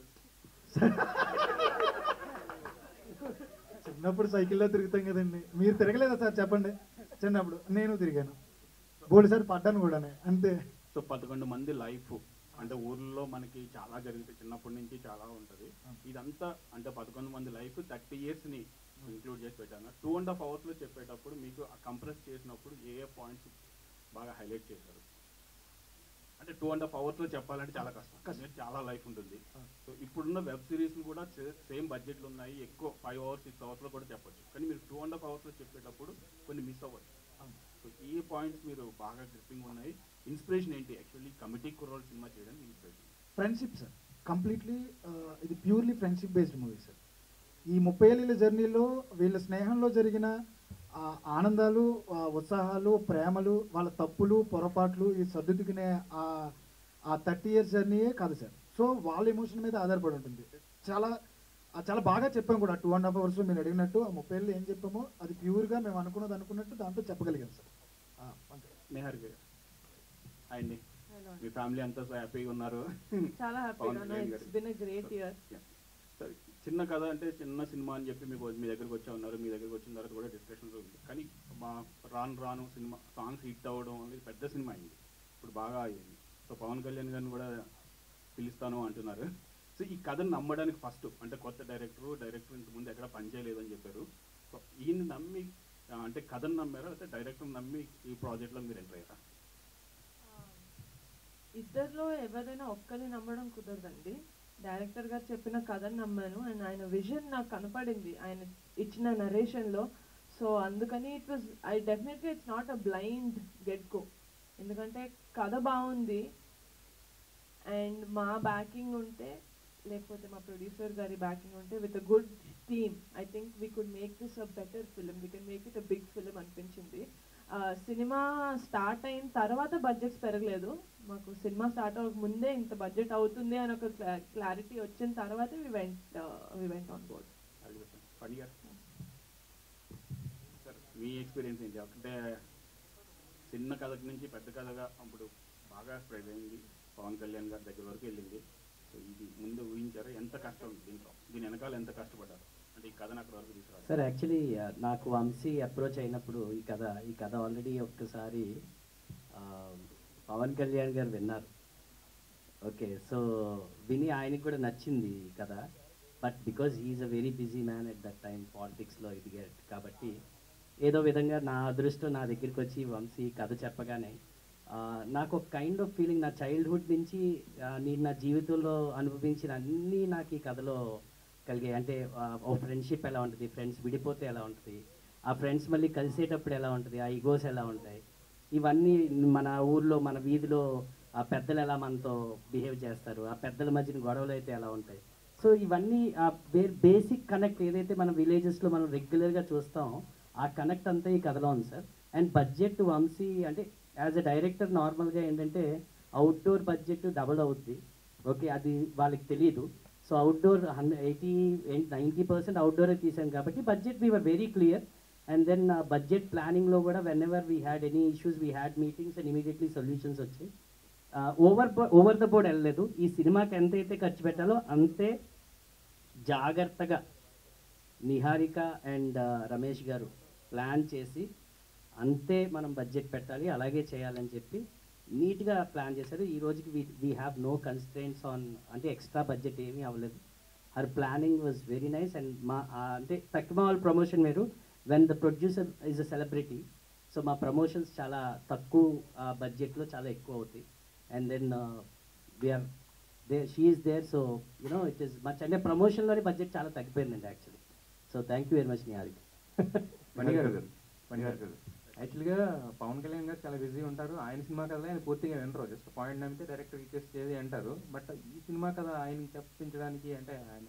చిన్నప్పుడు సైకిల్లో తిరుగుతాం కదండి మీరు తిరగలేదా సార్ చెప్పండి చిన్నప్పుడు నేను తిరిగాను బోడి సార్ పడ్డాను కూడానే అంతే సో పదకొండు మంది లైఫ్ అంటే ఊర్లో మనకి చాలా జరుగుతాయి చిన్నప్పటి నుంచి చాలా ఉంటుంది ఇదంతా అంటే పదకొండు మంది లైఫ్ థర్టీ ఇయర్స్ని ఇంక్లూడ్ చేసి పెట్టాను టూ అండ్ హాఫ్ అవర్స్లో చెప్పేటప్పుడు మీకు కంప్రెస్ చేసినప్పుడు ఏ ఏ పాయింట్స్ బాగా హైలైట్ చేశారు అంటే టూ అండ్ హాఫ్ అవర్స్లో చెప్పాలంటే చాలా కష్టం ఎందుకంటే చాలా లైఫ్ ఉంటుంది సో ఇప్పుడున్న వెబ్ సిరీస్లు కూడా సేమ్ బడ్జెట్లు ఉన్నాయి ఎక్కువ ఫైవ్ అవర్స్ సిక్స్ అవర్స్లో కూడా చెప్పొచ్చు కానీ మీరు టూ అండ్ హాఫ్ అవర్స్లో చెప్పేటప్పుడు కొన్ని మిస్ అవ్వచ్చు సో ఈ పాయింట్స్ మీరు బాగా గ్రిప్పింగ్ ఉన్నాయి ఇన్స్పిరేషన్ ఏంటి యాక్చువల్లీ కమిటీ కుర్రోల్ సినిమా చేయడానికి ఇన్స్పిరేషన్ ఫ్రెండ్షిప్ సార్ కంప్లీట్లీ ఇది purely friendship based movie sir ఈ ముప్పై ఏళ్ళ జర్నీలో వీళ్ళ స్నేహంలో జరిగిన ఆ ఆనందాలు ఆ ఉత్సాహాలు ప్రేమలు వాళ్ళ తప్పులు పొరపాట్లు ఈ సర్దుకునే ఆ ఆ థర్టీ ఇయర్స్ జర్నీయే కాదు సార్ సో వాళ్ళ ఎమోషన్ మీద ఆధారపడి ఉంటుంది చాలా ఆ చాలా బాగా చెప్పాం కూడా టూ అండ్ హాఫ్ అవర్స్ మీరు అడిగినట్టు ఆ ముప్పై ఏళ్ళు ఏం చెప్పామో అది ప్యూర్గా మేము అనుకున్నది అనుకున్నట్టు దాంట్లో చెప్పగలిగాం సార్ ఆ, అంతే నిహార్ గారు హాయ్ అండి Hello. మీ ఫ్యామిలీ అంతా సో హ్యాపీగా ఉన్నారు చాలా పవన్ హ్యాపీగా Kalyan it's garu. Been a great year సరే చిన్న కథ అంటే చిన్న సినిమా అని చెప్పి మీకు మీ దగ్గరకు వచ్చా ఉన్నారు మీ దగ్గరకు వచ్చిన తర్వాత కూడా డిస్కషన్స్ ఉంది కానీ మా రాను రాను సినిమా సాంగ్స్ హిట్ అవ్వడం అనేది పెద్ద సినిమా అయింది ఇప్పుడు బాగా అయ్యింది సో పవన్ కళ్యాణ్ గారిని కూడా పిలుస్తాను అంటున్నారు సో ఈ కథను నమ్మడానికి ఫస్ట్ అంటే కొత్త డైరెక్టర్ డైరెక్టర్ ఇంత ముందు ఎక్కడ పనిచేయలేదు అని చెప్పారు సో ఈయన నమ్మి ఆ, అంటే కథను నమ్మారా లేకపోతే డైరెక్టర్ నమ్మి ఈ ప్రాజెక్ట్లో మీరు ఎంటర్ అయ్యారా ఇద్దరిలో ఎవరైనా ఒక్కరిని నమ్మడం కుదరదండి డైరెక్టర్ గారు చెప్పిన కథను నమ్మాను అండ్ ఆయన విజన్ నాకు కనపడింది ఆయన ఇచ్చిన నరేషన్లో సో అందుకని it was I definitely it's not a blind get go ఎందుకంటే కథ బాగుంది అండ్ మా బ్యాకింగ్ ఉంటే లేకపోతే మా ప్రొడ్యూసర్ గారి బ్యాకింగ్ ఉంటే with a good team I think we could make this a better film we can make it a big film అనిపించింది ఆ, సినిమా స్టార్ట్ అయిన తర్వాత బడ్జెట్స్ పెరగలేదు మాకు సినిమా స్టార్ట్ అవ్వక ముందే ఇంత బడ్జెట్ అవుతుంది అని ఒక క్లారిటీ వచ్చిన తర్వాత we went we went on board Phani garu sir me experience ఏంటి అంటే చిన్న కథ నుంచి పెద్ద కథగా అప్పుడు బాగా స్ప్రెడ్ అయింది పవన్ కళ్యాణ్ గారి దగ్గర వరకు వెళ్ళింది సో ఇది ముందు ఊహించారు ఎంత కష్టం ఉంది దీంట్లో దీని వెనకాల ఎంత కష్టపడ్డారు అంటే ఈ కథను అక్కడ వరకు తీసుకురావాలి సార్ యాక్చువల్లీ నాకు వంశీ అప్రోచ్ అయినప్పుడు ఈ కథ ఈ కథ ఆల్రెడీ ఒక్కసారి ఆ, పవన్ కళ్యాణ్ గారు విన్నారు ఓకే సో విని ఆయనకి కూడా నచ్చింది ఈ కథ but because he's a very busy man at that time పాలిటిక్స్లో ఎదిగాడు కాబట్టి ఏదో విధంగా నా అదృష్టం నా దగ్గరికి వచ్చి వంశీ ఈ కథ చెప్పగానే ఆ, నాకు ఒక కైండ్ ఆఫ్ ఫీలింగ్ నా చైల్డ్హుడ్ నుంచి ఆ, నేను నా జీవితంలో అనుభవించిన అన్నీ నాకు ఈ కథలో కలిగాయి అంటే ఆ, ఓ ఫ్రెండ్షిప్ ఎలా ఉంటుంది ఫ్రెండ్స్ విడిపోతే ఎలా ఉంటుంది ఆ ఫ్రెండ్స్ మళ్ళీ కలిసేటప్పుడు ఎలా ఉంటుంది ఆ ఈగోస్ ఎలా ఉంటాయి ఇవన్నీ మన ఊర్లో మన వీధిలో ఆ పెద్దలు ఎలా మనతో బిహేవ్ చేస్తారు ఆ పెద్దల మధ్యన గొడవలు అయితే ఎలా ఉంటాయి సో ఇవన్నీ ఆ బేసిక్ కనెక్ట్ ఏదైతే మన విలేజెస్లో మనం రెగ్యులర్గా చూస్తాం ఆ కనెక్ట్ అంతా ఈ కథలో ఉంది సార్ అండ్ బడ్జెట్ వంశీ అంటే యాజ్ ఎ డైరెక్టర్ నార్మల్గా ఏంటంటే అవుట్డోర్ బడ్జెట్ డబుల్ అవుద్ది ఓకే అది వాళ్ళకి తెలియదు so outdoor hundred eighty ninety percent అవుట్డోరే తీసాం కాబట్టి budget we were very clear and then budget ప్లానింగ్లో కూడా whenever we had any issues we had meetings and immediately solutions వచ్చాయి ఓవర్ ఓవర్ ద బోర్డ్ వెళ్ళలేదు ఈ సినిమాకి ఎంతైతే ఖర్చు పెట్టాలో అంతే జాగ్రత్తగా నిహారిక అండ్ రమేష్ గారు ప్లాన్ చేసి అంతే మనం బడ్జెట్ పెట్టాలి అలాగే చేయాలని చెప్పి నీట్గా ప్లాన్ చేశారు ఈ రోజుకి we we have no constraints on అంటే ఎక్స్ట్రా బడ్జెట్ ఏమీ అవ్వలేదు her planning was very nice and మా ఆ, అంటే తక్కువ వాళ్ళ ప్రమోషన్ వేరు when the producer is a celebrity so మా ప్రమోషన్స్ చాలా తక్కువ బడ్జెట్లో చాలా ఎక్కువ అవుతాయి and then we're they she is there so you know it is much అంటే ప్రమోషన్లోనే బడ్జెట్ చాలా తగ్గిపోయిందండి actually so thank you very much Niharika Mani garu మణి గారు గారు యాక్చువల్గా పవన్ కళ్యాణ్ గారు చాలా బిజీ ఉంటారు ఆయన సినిమా కథ ఆయన పూర్తిగా వినరు జస్ట్ పాయింట్ నమ్మితే డైరెక్టర్ రిక్వెస్ట్ చేసి అంటారు బట్ ఈ సినిమా కథ ఆయనకి చెప్పించడానికి అంటే ఆయన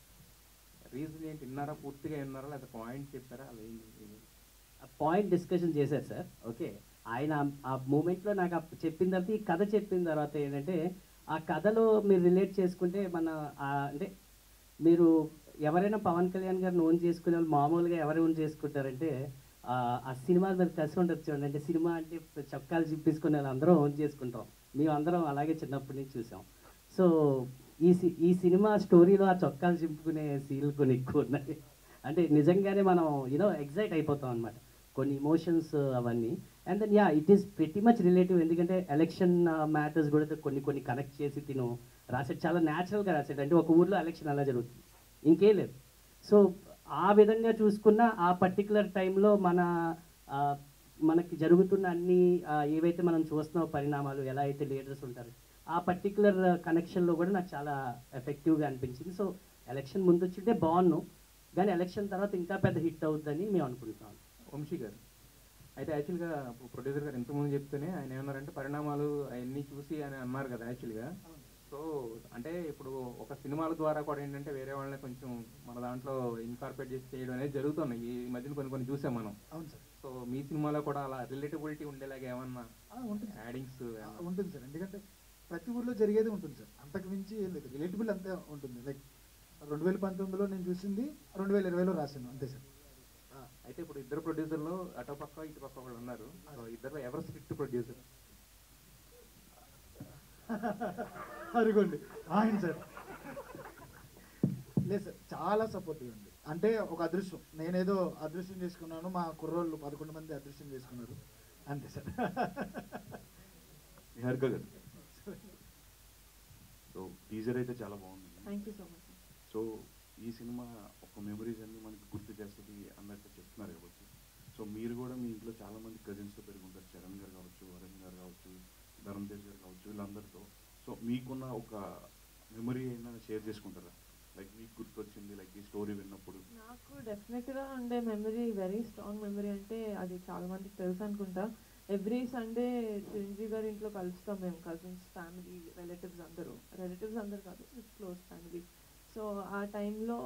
రీజన్ ఏంటి విన్నారా పూర్తిగా విన్నారా లేదా పాయింట్ చెప్పారా అలా ఏంటి ఏంటి? పాయింట్ డిస్కషన్ చేశారు సార్ ఓకే ఆయన ఆ- ఆ మూమెంట్లో నాకు ఆ చెప్పిన తర్వాత ఈ కథ చెప్పిన తర్వాత ఏంటంటే ఆ కథలో మీరు రిలేట్ చేసుకుంటే మన ఆ అంటే మీరు ఎవరైనా పవన్ కళ్యాణ్ గారిని ఓన్ చేసుకునే వాళ్ళు మామూలుగా ఎవరు ఓన్ చేసుకుంటారంటే ఆ, ఆ సినిమా మీద కసి ఉంటుంది చూడండి అంటే సినిమా అంటే చొక్కాలు చింపేసుకునే వాళ్ళు అందరం ఓన్ చేసుకుంటాం మేము అందరం అలాగే చిన్నప్పటి నుంచి చూసాం సో ఈ సి ఈ సినిమా స్టోరీలో ఆ చొక్కాలు చింపుకునే సీన్లు కొన్ని ఎక్కువ ఉన్నాయి అంటే నిజంగానే మనం యూనో ఎగ్జైట్ అయిపోతాం అనమాట కొన్ని ఇమోషన్స్ అవన్నీ and then yeah it is very much relative ఎందుకంటే ఎలక్షన్ మ్యాటర్స్ కూడా కొన్ని కొన్ని కనెక్ట్ చేసి తిను రాసాడు చాలా న్యాచురల్గా రాసాడు అంటే ఒక ఊర్లో ఎలక్షన్ అలా జరుగుతుంది ఇంకేం లేదు సో ఆ విధంగా చూసుకున్న ఆ పర్టికులర్ టైంలో మన ఆ, మనకి జరుగుతున్న అన్ని ఆ, ఏవైతే మనం చూస్తున్నాం పరిణామాలు ఎలా అయితే లీడర్స్ ఉంటారు ఆ పర్టికులర్ కనెక్షన్లో కూడా నాకు చాలా ఎఫెక్టివ్గా అనిపించింది సో ఎలక్షన్ ముందు వచ్చింటే బాగున్నాను కానీ ఎలక్షన్ తర్వాత ఇంకా పెద్ద హిట్ అవుతుందని మేము అనుకుంటున్నాం వంశీ గారు అయితే యాక్చువల్గా ప్రొడ్యూసర్ గారు ఇంతకుముందు చెప్తేనే ఆయన ఏమన్నారంటే పరిణామాలు అవన్నీ చూసి అని అన్నారు కదా యాక్చువల్గా సో అంటే ఇప్పుడు ఒక సినిమాల ద్వారా కూడా ఏంటంటే వేరే వాళ్ళని కొంచెం మన దాంట్లో ఇన్కార్పొరేట్ చేసి చేయడం అనేది జరుగుతున్నాయి ఈ మధ్యన కొన్ని కొన్ని చూసాం మనం అవును సార్ సో మీ సినిమాలో కూడా అలా రిలేటబిలిటీ ఉండేలాగా ఏమన్నా ఆ, ఉంటుంది సార్. యాడింగ్స్ ఆ, ఉంటుంది సార్ ఎందుకంటే ప్రతి ఊర్లో జరిగేది ఉంటుంది సార్ అంతకు మించి ఏం లేదు రిలేటబుల్ అంతే ఉంటుంది లైక్ రెండు వేల పంతొమ్మిదిలో నేను చూసింది రెండు వేల ఇరవైలో రాశాను అంతే సార్ అయితే ఇప్పుడు ఇద్దరు ప్రొడ్యూసర్లు అటు పక్క ఇటు పక్క వాళ్ళు ఉన్నారు సో ఇద్దరు ఎవరు స్క్రిప్ట్ ప్రొడ్యూసర్ అదిగోండి ఆయన సార్ లేదు సార్ చాలా సపోర్టివ్ అండి అంటే ఒక అదృష్టం నేనేదో అదృష్టం చేసుకున్నాను మా కుర్రోళ్ళు పదకొండు మంది అదృష్టం చేసుకున్నారు అంతే sir Niharika garu so teaser అయితే చాలా బాగుంది thank you so much so ఈ సినిమా ఒక మెమరీస్ అన్ని మనకి గుర్తు చేస్తుంది అన్నట్టు చెప్తున్నారు కాబట్టి సో మీరు కూడా మీ ఇంట్లో చాలా మంది కజిన్స్తో పెరుగుంటారు చరణ్ గారు కావచ్చు వరుణ్ గారు కావచ్చు ధరమ్ తేజ్ గారు కావచ్చు వీళ్ళందరితో సో మీకున్న ఒక మెమరీ అయినా షేర్ చేసుకుంటారా లైక్ మీకు గుర్తొచ్చింది లైక్ ఈ స్టోరీ విన్నప్పుడు నాకు డెఫినెట్గా ఉండే మెమరీ వెరీ స్ట్రాంగ్ మెమరీ అంటే అది చాలా మందికి తెలుసు అనుకుంటా ఎవ్రీ సండే చిరంజీవి గారి ఇంట్లో కలుస్తాం మేము కజిన్స్ ఫ్యామిలీ రిలేటివ్స్ అందరూ రిలేటివ్స్ అందరు కాదు క్లోజ్ ఫ్యామిలీ సో ఆ టైంలో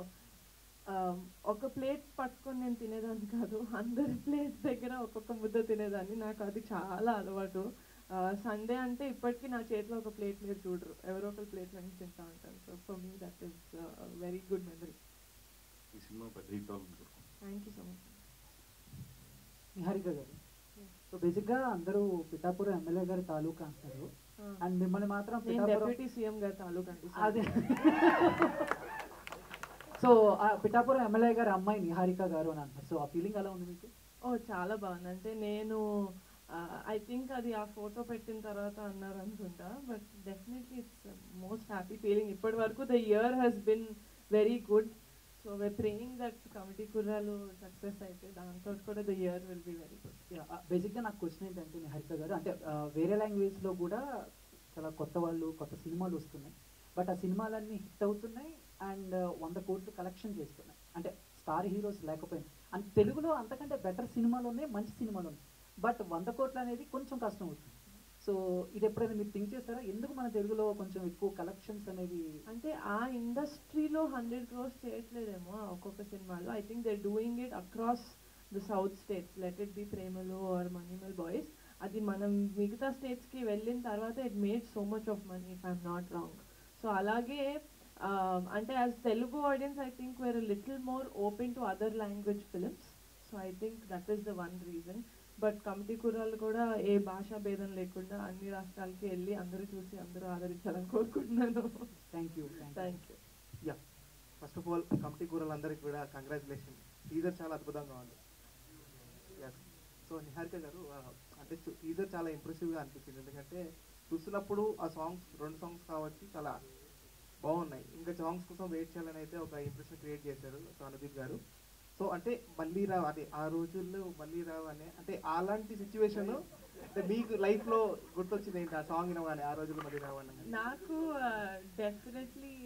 ఒక ప్లేట్ పట్టుకొని నేను తినేదాన్ని కాదు అందరి ప్లేట్ దగ్గర ఒక్కొక్క ముద్ద తినేదాన్ని నాకు అది చాలా అలవాటు సండే అంటే ఇప్పటికీ నా చేతిలో ఒక ప్లేట్ మీరు చూడరు ఎవరో ఒకరు ప్లేట్ నుంచి తింటా ఉంటారు so for me that is very good memory ఈ సినిమా పెద్ద హిట్ అవ్వాలని కోరుకుంటున్నాను thank you so much Niharika garu so బేసిక్గా అందరూ పిఠాపురం ఎమ్మెల్యే గారి తాలూకా అంటారు అండ్ మిమ్మల్ని మాత్రం నేను పిఠాపురం డెప్యూటీ సీఎం గారి తాలూకా అండి అదే సో ఆ పిఠాపురం ఎమ్మెల్యే గారి అమ్మాయి నిహారిక గారు అని అంటారు సో ఆ ఫీలింగ్ ఎలా ఉంది మీకు ఓ చాలా బాగుంది అంటే నేను ఐ థింక్ అది ఆ ఫోటో పెట్టిన తర్వాత అన్నారు అనుకుంటా but definitely it's most happy feeling ఇప్పటి వరకు the year has been very good so we praying that committee Kurrollu success అయితే దాంతో కూడా the year will be very good బేసిక్గా నాకు క్వశ్చన్ ఏంటంటే నిహారిక గారు అంటే ఆ, వేరే లాంగ్వేజ్లో కూడా చాలా కొత్త వాళ్ళు కొత్త సినిమాలు వస్తున్నాయి బట్ ఆ సినిమాలన్నీ హిట్ అవుతున్నాయి అండ్ వంద కోట్లు కలెక్షన్ చేస్తున్నాయి అంటే స్టార్ హీరోస్ లేకపోయినా అండ్ తెలుగులో అంతకంటే బెటర్ సినిమాలు ఉన్నాయి మంచి సినిమాలు ఉన్నాయి బట్ వంద కోట్లు అనేది కొంచెం కష్టం అవుతుంది సో ఇది ఎప్పుడైనా మీరు థింక్ చేస్తారా ఎందుకు మన తెలుగులో కొంచెం ఎక్కువ కలెక్షన్స్ అనేవి అంటే ఆ ఇండస్ట్రీలో హండ్రెడ్ క్రోర్స్ చేయట్లేదేమో ఆ ఒక్కొక్క సినిమాలో I think they doing it across the south states let it be Premalu or Manjummel boys అది మనం మిగతా స్టేట్స్కి వెళ్ళిన తర్వాత it made so much of money if I'm not wrong so అలాగే ఆ, అంటే as Telugu audience I think we're little more open to other language films so I think that is the one reason but committee Kurrollu కూడా ఏ భాషా భేదం లేకుండా అన్ని రాష్ట్రాలకి వెళ్ళి అందరూ చూసి అందరూ ఆదరించాలని కోరుకుంటున్నాను thank you thank you yeah first of all committee కూరలందరికీ కూడా కంగ్రాచులేషన్ టీజర్ చాలా అద్భుతంగా ఉంది ఎస్ సో నిహారిక గారు ఆ, అంటే టీజర్ చాలా ఇంప్రెసివ్గా అనిపించింది ఎందుకంటే చూసినప్పుడు ఆ సాంగ్స్ రెండు సాంగ్స్ కావచ్చు చాలా బాగున్నాయి ఇంకా సాంగ్స్ కోసం వెయిట్ చేయాలని అయితే ఒక ఇంప్రెషన్ క్రియేట్ చేశారు సో అనుదీప్ గారు సో అంటే మళ్ళీ రావు అదే ఆ రోజుల్లో మళ్ళీ రావు అనే అంటే అలాంటి సిచ్యువేషన్ అంటే మీకు లైఫ్ లో గుర్తొచ్చింది ఏంటి ఆ సాంగ్ వినగానే ఆ రోజుల్లో మళ్ళీ రావు అనగానే నాకు డెఫినెట్లీ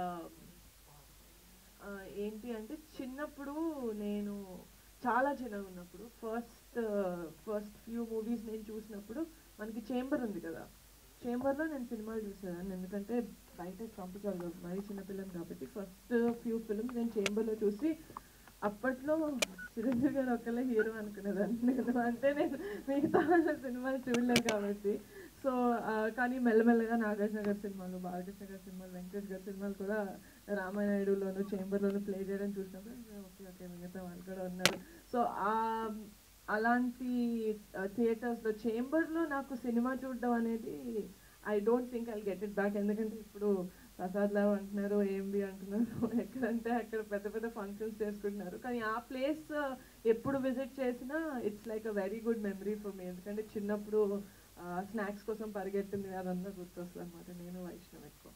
ఏంటి అంటే చిన్నప్పుడు నేను చాలా చిన్నగా ఉన్నప్పుడు ఫస్ట్ ఫస్ట్ ఫ్యూ మూవీస్ నేను చూసినప్పుడు మనకి చేంబర్ ఉంది కదా చేంబర్లో నేను సినిమాలు చూసేదాన్ని ఎందుకంటే బయట పంపించాలి మరీ చిన్నపిల్లని కాబట్టి ఫస్ట్ ఫ్యూ ఫిల్మ్స్ నేను చేంబర్లో చూసి అప్పట్లో చిరంజీవి గారు ఒక్కలే హీరో అనుకునేదాన్ని నేను అంటే నేను మిగతా వాళ్ళ సినిమాలు చూడలేదు కాబట్టి సో కానీ మెల్లమెల్లగా నాగార్జున గారి సినిమాలు బాలకృష్ణ గారి సినిమాలు వెంకటేష్ గారి సినిమాలు కూడా రామానాయుడులోను చేంబర్లోను ప్లే చేయడం చూసినప్పుడు ఓకే ఓకే మిగతా వాళ్ళు కూడా ఉన్నారు సో ఆ అలాంటి థియేటర్స్లో చేంబర్లో నాకు సినిమా చూడడం అనేది I don't think I get it back ఎందుకంటే ఇప్పుడు ప్రసాద్ లావ్ అంటున్నారు ఏంబి అంటున్నారు ఎక్కడంటే అక్కడ పెద్ద పెద్ద ఫంక్షన్స్ చేసుకుంటున్నారు కానీ ఆ ప్లేస్ ఎప్పుడు విజిట్ చేసినా it's like a very good memory for me ఎందుకంటే చిన్నప్పుడు స్నాక్స్ కోసం పరిగెట్టింది అదంతా గుర్తొస్తుంది అనమాట నేను వైష్ణవ్ ఎక్కువ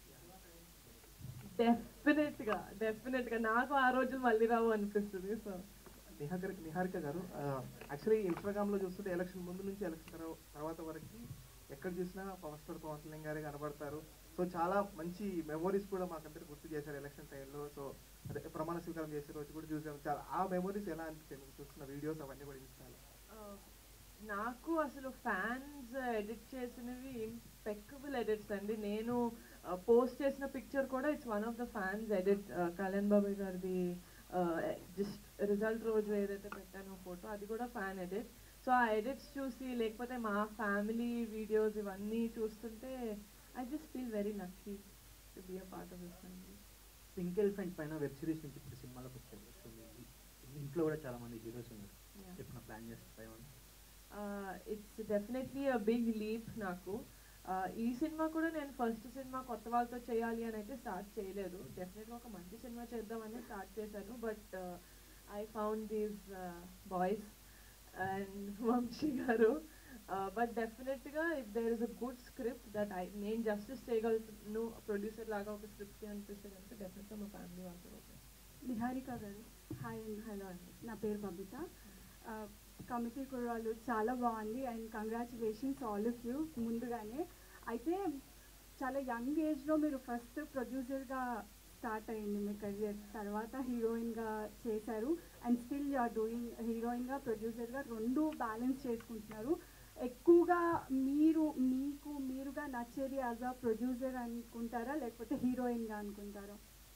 డెఫినెట్ గా డెఫినెట్ గా నాకు ఆ రోజులు మళ్ళీ రావు అనిపిస్తుంది సో నిహారిక నిహారిక గారు యాక్చువల్లీ ఇన్స్టాగ్రామ్లో చూస్తుంటే ఎలక్షన్ ముందు నుంచి ఎలక్షన్ తర్వాత వరకు ఎక్కడ చూసినా పవర్ స్టార్ పవన్ కళ్యాణ్ గారే కనబడతారు సో చాలా మంచి మెమోరీస్ కూడా మాకందరికి గుర్తు చేశారు ఎలక్షన్ టైంలో సో అదే ప్రమాణ స్వీకారం చేసే రోజు కూడా చూసాం చాలా ఆ మెమోరీస్ ఎలా అనిపించాయి మీకు చూస్తున్న వీడియోస్ అవన్నీ కూడా ఇన్స్టాలో ఆ, నాకు అసలు ఫ్యాన్స్ ఎడిట్ చేసినవి ఇంపెక్కబుల్ ఎడిట్స్ అండి నేను పోస్ట్ చేసిన పిక్చర్ కూడా it's one of the fans edit Kalyan బాబాయ్ గారిది జస్ట్ రిజల్ట్ రోజు ఏదైతే పెట్టానో ఫోటో అది కూడా ఫ్యాన్ ఎడిట్ సో ఆ ఎడిట్స్ చూసి లేకపోతే మా ఫ్యామిలీ వీడియోస్ ఇవన్నీ చూస్తుంటే I just feel very lucky to be a part of this family pink elephant పైన వెబ్ సిరీస్ నుంచి ఇప్పుడు సినిమాలోకి వచ్చారు సో మీ ఇంట్లో కూడా చాలా మంది హీరోస్ ఉన్నారు Yeah. ఎప్పుడు ప్లాన్ చేస్తాయి it's definitely a big leap నాకు Uh, ఈ సినిమా కూడా నేను ఫస్ట్ సినిమా కొత్త వాళ్ళతో చేయాలి అని అయితే స్టార్ట్ చేయలేదు డెఫినెట్గా ఒక మంచి సినిమా చేద్దామని స్టార్ట్ చేశాను but I found these boys and Vamshi garu but డెఫినెట్గా if there is a good script that I నేను జస్టిస్ చేయగలుగుతాను ప్రొడ్యూసర్ లాగా ఒక స్క్రిప్ట్కి అనిపిస్తే కనుక డెఫినెట్గా మా ఫ్యామిలీ వాళ్ళతో ఓకే నిహారిక గారు హాయ్ అండి హలో అండి నా పేరు బబిత ఆ, కమిటీ కుర్రాళ్ళు చాలా బాగుంది and congratulations all of you ముందుగానే అయితే చాలా యంగ్ ఏజ్లో మీరు ఫస్ట్ ప్రొడ్యూసర్గా స్టార్ట్ అయింది మీ కెరియర్ తర్వాత హీరోయిన్గా చేశారు and still you are doing హీరోయిన్గా ప్రొడ్యూసర్గా రెండు బ్యాలెన్స్ చేసుకుంటున్నారు ఎక్కువగా మీరు మీకు మీరుగా నచ్చేది యాజ్ అ ప్రొడ్యూసర్ అనుకుంటారా లేకపోతే హీరోయిన్గా అనుకుంటారా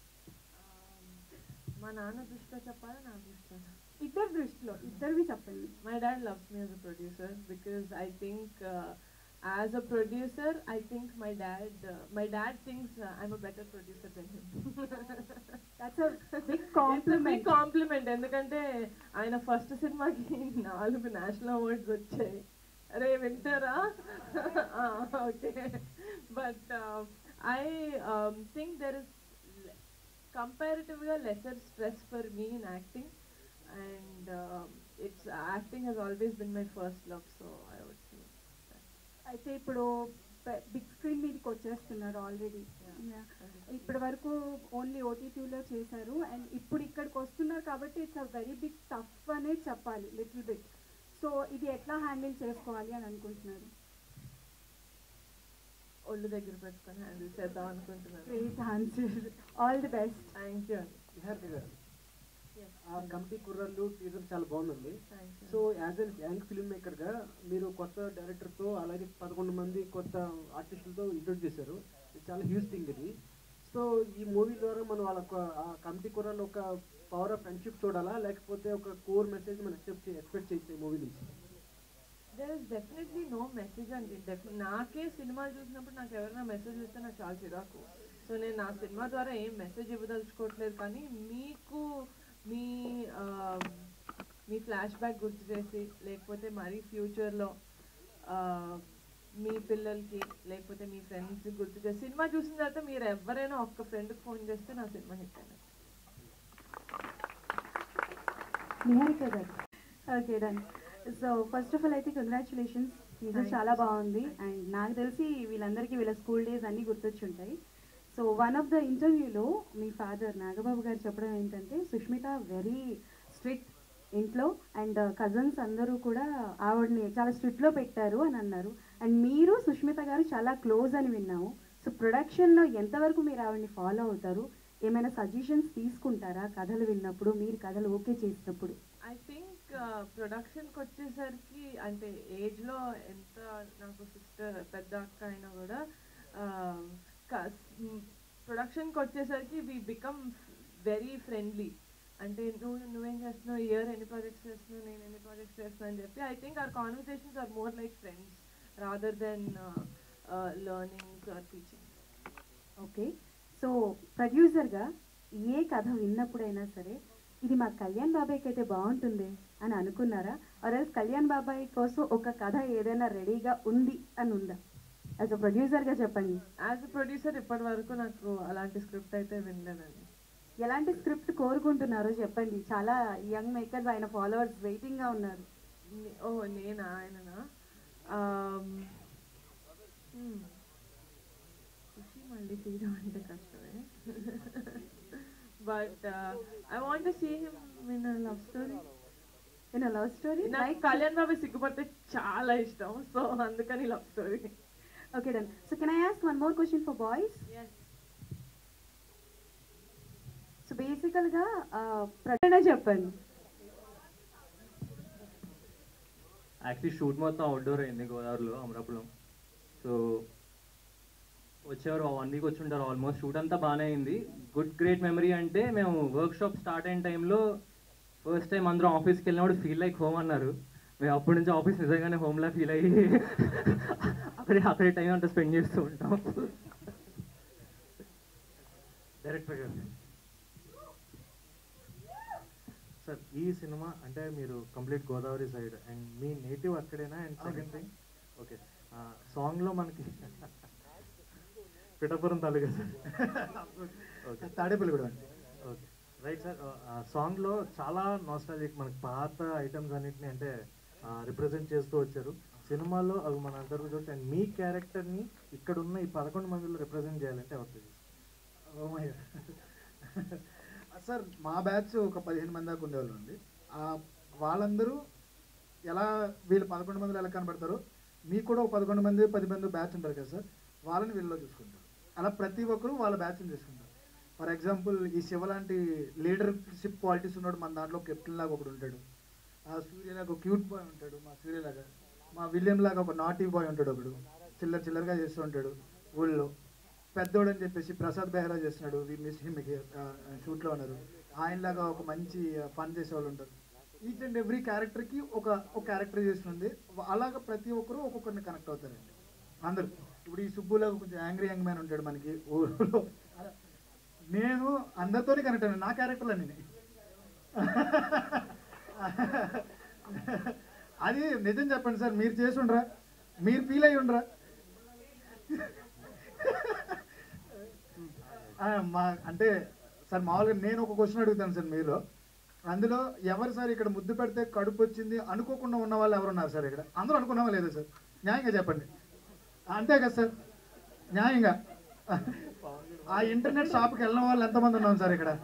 మా నాన్న దృష్టిలో చెప్పాలా నా దృష్టిలో ఇద్దరు దృష్టిలో ఇద్దరివి చెప్పండి My dad loves me as a producer because I think uh, as a producer, I think my dad, uh, my dad thinks uh, I'm a better producer than him. That's a big It's a compliment. big compliment ఎందుకంటే ఆయన ఫస్ట్ సినిమాకి నాలుగు నేషనల్ అవార్డ్స్ వచ్చాయి అరే వింటారా okay but I think there is కంపారిటివ్గా lesser stress for me in acting and um, it's acting has always been my first love so i would say అయితే ఇప్పుడు బిగ్ స్క్రీన్ మీదకి వచ్చేస్తున్నారు ఆల్రెడీ ఇప్పటి వరకు ఓన్లీ ఓటీటీలో చేశారు అండ్ ఇప్పుడు ఇక్కడికి వస్తున్నారు కాబట్టి it's a very big tough అనే చెప్పాలి లిటిల్ బిట్ సో ఇది ఎట్లా హ్యాండిల్ చేసుకోవాలి అని అనుకుంటున్నారు ఒళ్ళు దగ్గర పెట్టుకొని హ్యాండిల్ చేద్దాం అనుకుంటున్నాను great answer all the best thank you అండి నిహారిక గారు Yes. ఆ కమిటీ కుర్రాళ్ళు టీజర్ చాలా బాగుందండి Thank you. So as an young film maker గా మీరు కొత్త డైరెక్టర్ తో అలాగే పదకొండు మంది కొత్త ఆర్టిస్టులతో ఇంట్రొడ్యూస్ చేశారు ఇది చాలా హ్యూజ్ థింగ్ ఇది సో ఈ మూవీ ద్వారా మనం వాళ్ళ ఒక- ఆ కమిటీ కుర్రాళ్ళు ఒక పవర్ ఆఫ్ ఫ్రెండ్షిప్ చూడాలా లేకపోతే ఒక కోర్ మెసేజ్ మనం ఎక్సెప్ట్ ఎక్స్పెక్ట్ చేయొచ్చు ఈ మూవీ నుంచి there is definitely no message అండి డెఫి నాకే సినిమాలు చూసినప్పుడు నాకు ఎవరైనా మెసేజ్ ఇస్తే నాకు చాలా చిరాకు సో నేను నా సినిమా ద్వారా ఏం మెసేజ్ ఇవ్వదలుచుకోవట్లేదు కానీ మీకు మీ ఆ, మీ ఫ్లాష్ బ్యాక్ గుర్తు చేసి లేకపోతే మరీ ఫ్యూచర్లో మీ పిల్లలకి లేకపోతే మీ ఫ్రెండ్స్కి గుర్తు చేసి సినిమా చూసిన తర్వాత మీరు ఎవరైనా ఒక్క ఫ్రెండ్కి ఫోన్ చేస్తే నా సినిమా హిట్ అయినట్టు Niharika garu okay done so first of all అయితే కంగ్రాచులేషన్స్ టీజర్ Thank చాలా you. బాగుంది అండ్ నాకు తెలిసి వీళ్ళందరికీ వీళ్ళ స్కూల్ డేస్ అన్నీ గుర్తొచ్చుంటాయి సో వన్ ఆఫ్ ద ఇంటర్వ్యూలో మీ ఫాదర్ నాగబాబు గారు చెప్పడం ఏంటంటే సుష్మిత వెరీ స్ట్రిక్ట్ ఇంట్లో అండ్ కజన్స్ అందరూ కూడా ఆవిడని చాలా స్ట్రిక్ట్లో పెట్టారు అని అన్నారు అండ్ మీరు సుష్మిత గారు చాలా క్లోజ్ అని విన్నాము సో ప్రొడక్షన్లో ఎంతవరకు మీరు ఆవిడని ఫాలో అవుతారు ఏమైనా సజెషన్స్ తీసుకుంటారా కథలు విన్నప్పుడు మీరు కథలు ఓకే చేసినప్పుడు ఐ థింక్ ప్రొడక్షన్కి వచ్చేసరికి అంటే ఏజ్లో ఎంత నాకు సిస్టర్ పెద్ద అక్క అయినా కూడా ప్రొడక్షన్కి వచ్చేసరికి వి బికమ్ వెరీ ఫ్రెండ్లీ అంటే నువ్వు నువ్వేం చేస్తున్నావు ఇయర్ ఎన్ని ప్రాజెక్ట్స్ చేస్తున్నావు నేను ఎన్ని ప్రాజెక్ట్స్ చేస్తున్నావు అని చెప్పి I think our conversations are more like friends rather than learnings or teaching okay so ప్రొడ్యూసర్గా ఏ కథ విన్నప్పుడైనా సరే ఇది మా కళ్యాణ్ బాబాయ్కి అయితే బాగుంటుంది అని అనుకున్నారా ఆర్ఎల్స్ కళ్యాణ్ బాబాయ్ కోసం ఒక కథ ఏదైనా రెడీగా ఉంది అని ఉందా యాజ్ అ ప్రొడ్యూసర్గా చెప్పండి యాజ్ అ ప్రొడ్యూసర్ ఇప్పటి వరకు నాకు అలాంటి స్క్రిప్ట్ అయితే వినలేదండి ఎలాంటి స్క్రిప్ట్ కోరుకుంటున్నారో చెప్పండి చాలా యంగ్ మేకర్స్ ఆయన ఫాలోవర్స్ వెయిటింగ్గా ఉన్నారు నే- ఓ నేనా ఆయననా ఖుషి మళ్ళీ తీయడం అంటే కష్టమే but I want see him in love story in love story నాకు కళ్యాణ్ బాబు సిగ్గుపడితే చాలా ఇష్టం సో అందుకని love story okay done so can I ask one more question for boys so బేసికల్గా ప్రకటన చెప్పండి యాక్చువల్లీ షూట్ మొత్తం అవుట్డోర్ అయింది గోదావరిలో అమరాపురం సో వచ్చేవారు వన్ వీక్ వచ్చి ఉంటారు ఆల్మోస్ట్ షూట్ అంతా బాగానే అయింది గుడ్ గ్రేట్ మెమరీ అంటే మేము వర్క్ షాప్ స్టార్ట్ అయిన టైంలో ఫస్ట్ టైం అందరం ఆఫీస్కి వెళ్ళినప్పుడు ఫీల్ లైక్ హోమ్ అన్నారు మేము అప్పటి నుంచి ఆఫీస్ నిజంగానే హోమ్లా ఫీల్ అయ్యి అక్కడే అక్కడే టైం అంతా స్పెండ్ చేస్తూ ఉంటాం డైరెక్టర్ గారు సార్ ఈ సినిమా అంటే మీరు కంప్లీట్ గోదావరి సైడ్ అండ్ మీ నేటివ్ అక్కడేనా అండ్ సెకండ్ థింగ్ ఓకే సాంగ్లో మనకి పిఠాపురం తాలూకా సార్ ఓకే తాడేపల్లి కూడా అండి ఓకే రైట్ సార్ సాంగ్లో చాలా నాస్టాలజిక్ మనకి పాత ఐటమ్స్ అన్నిటిని అంటే రిప్రజెంట్ చేస్తూ వచ్చారు సినిమాలో అవి మన అందరూ చూడొచ్చు అండ్ మీ క్యారెక్టర్ని ఇక్కడ ఉన్న ఈ పదకొండు మందిలో రిప్రజెంట్ చేయాలంటే ఎవరు ఓ మై సార్ మా బ్యాచ్ ఒక పదిహేను మంది దాకా ఉండేవాళ్ళు అండి ఆ, వాళ్ళందరూ ఎలా వీళ్ళు పదకొండు మందిలో ఎలా కనబడతారో మీకు కూడా ఒక పదకొండు మంది పది మంది బ్యాచ్ ఉంటారు కదా సార్ వాళ్ళని వీళ్ళలో చూసుకుంటారు అలా ప్రతి ఒక్కరు వాళ్ళ బ్యాచ్ని చూసుకుంటారు ఫర్ ఎగ్జాంపుల్ ఈ శివ లాంటి లీడర్షిప్ క్వాలిటీస్ ఉన్నాడు మన దాంట్లో కెప్టెన్ లాగా ఒకడు ఉంటాడు ఆ సూర్యలాగా ఒక క్యూట్ బాయ్ ఉంటాడు మా సూర్యలాగా మా విలియం లాగా ఒక నాటీ బాయ్ ఉంటాడు ఒకడు చిల్లర చిల్లరగా చేస్తూ ఉంటాడు ఊళ్ళో పెద్దోడు అని చెప్పేసి ప్రసాద్ బెహ్రా చేస్తున్నాడు వి మిస్ హిమ్ షూట్లో ఉన్నారు ఆయనలాగా ఒక మంచి ఫన్ చేసేవాళ్ళు ఉంటారు ఈచ్ అండ్ ఎవ్రీ క్యారెక్టర్కి ఒక ఒక క్యారెక్టర్ చేస్తుంది అలాగ ప్రతి ఒక్కరు ఒక్కొక్కరిని కనెక్ట్ అవుతారండి అందరు ఇప్పుడు ఈ సుబ్బులాగా కొంచెం యాంగ్రీ యంగ్ మ్యాన్ ఉంటాడు మనకి ఊళ్ళో అలా నేను అందరితోనే కనెక్ట్ అయ్యాను నా క్యారెక్టర్లు నేను అది నిజం చెప్పండి సార్ మీరు చేసి ఉండరా మీరు ఫీల్ అయ్యి ఉండరా ఆ, మా అంటే సార్ మామూలుగా నేను ఒక క్వశ్చన్ అడుగుతాను సార్ మీరు అందులో ఎవరు సార్ ఇక్కడ ముద్దు పెడితే కడుపు వచ్చింది అనుకోకుండా ఉన్న వాళ్ళు ఎవరున్నారు సార్ ఇక్కడ అందరూ అనుకున్నావా లేదా సార్ న్యాయంగా చెప్పండి అంతే కదా సార్ న్యాయంగా ఆ ఇంటర్నెట్ షాప్కి వెళ్ళిన వాళ్ళు ఎంతమంది ఉన్నాం సార్ ఇక్కడ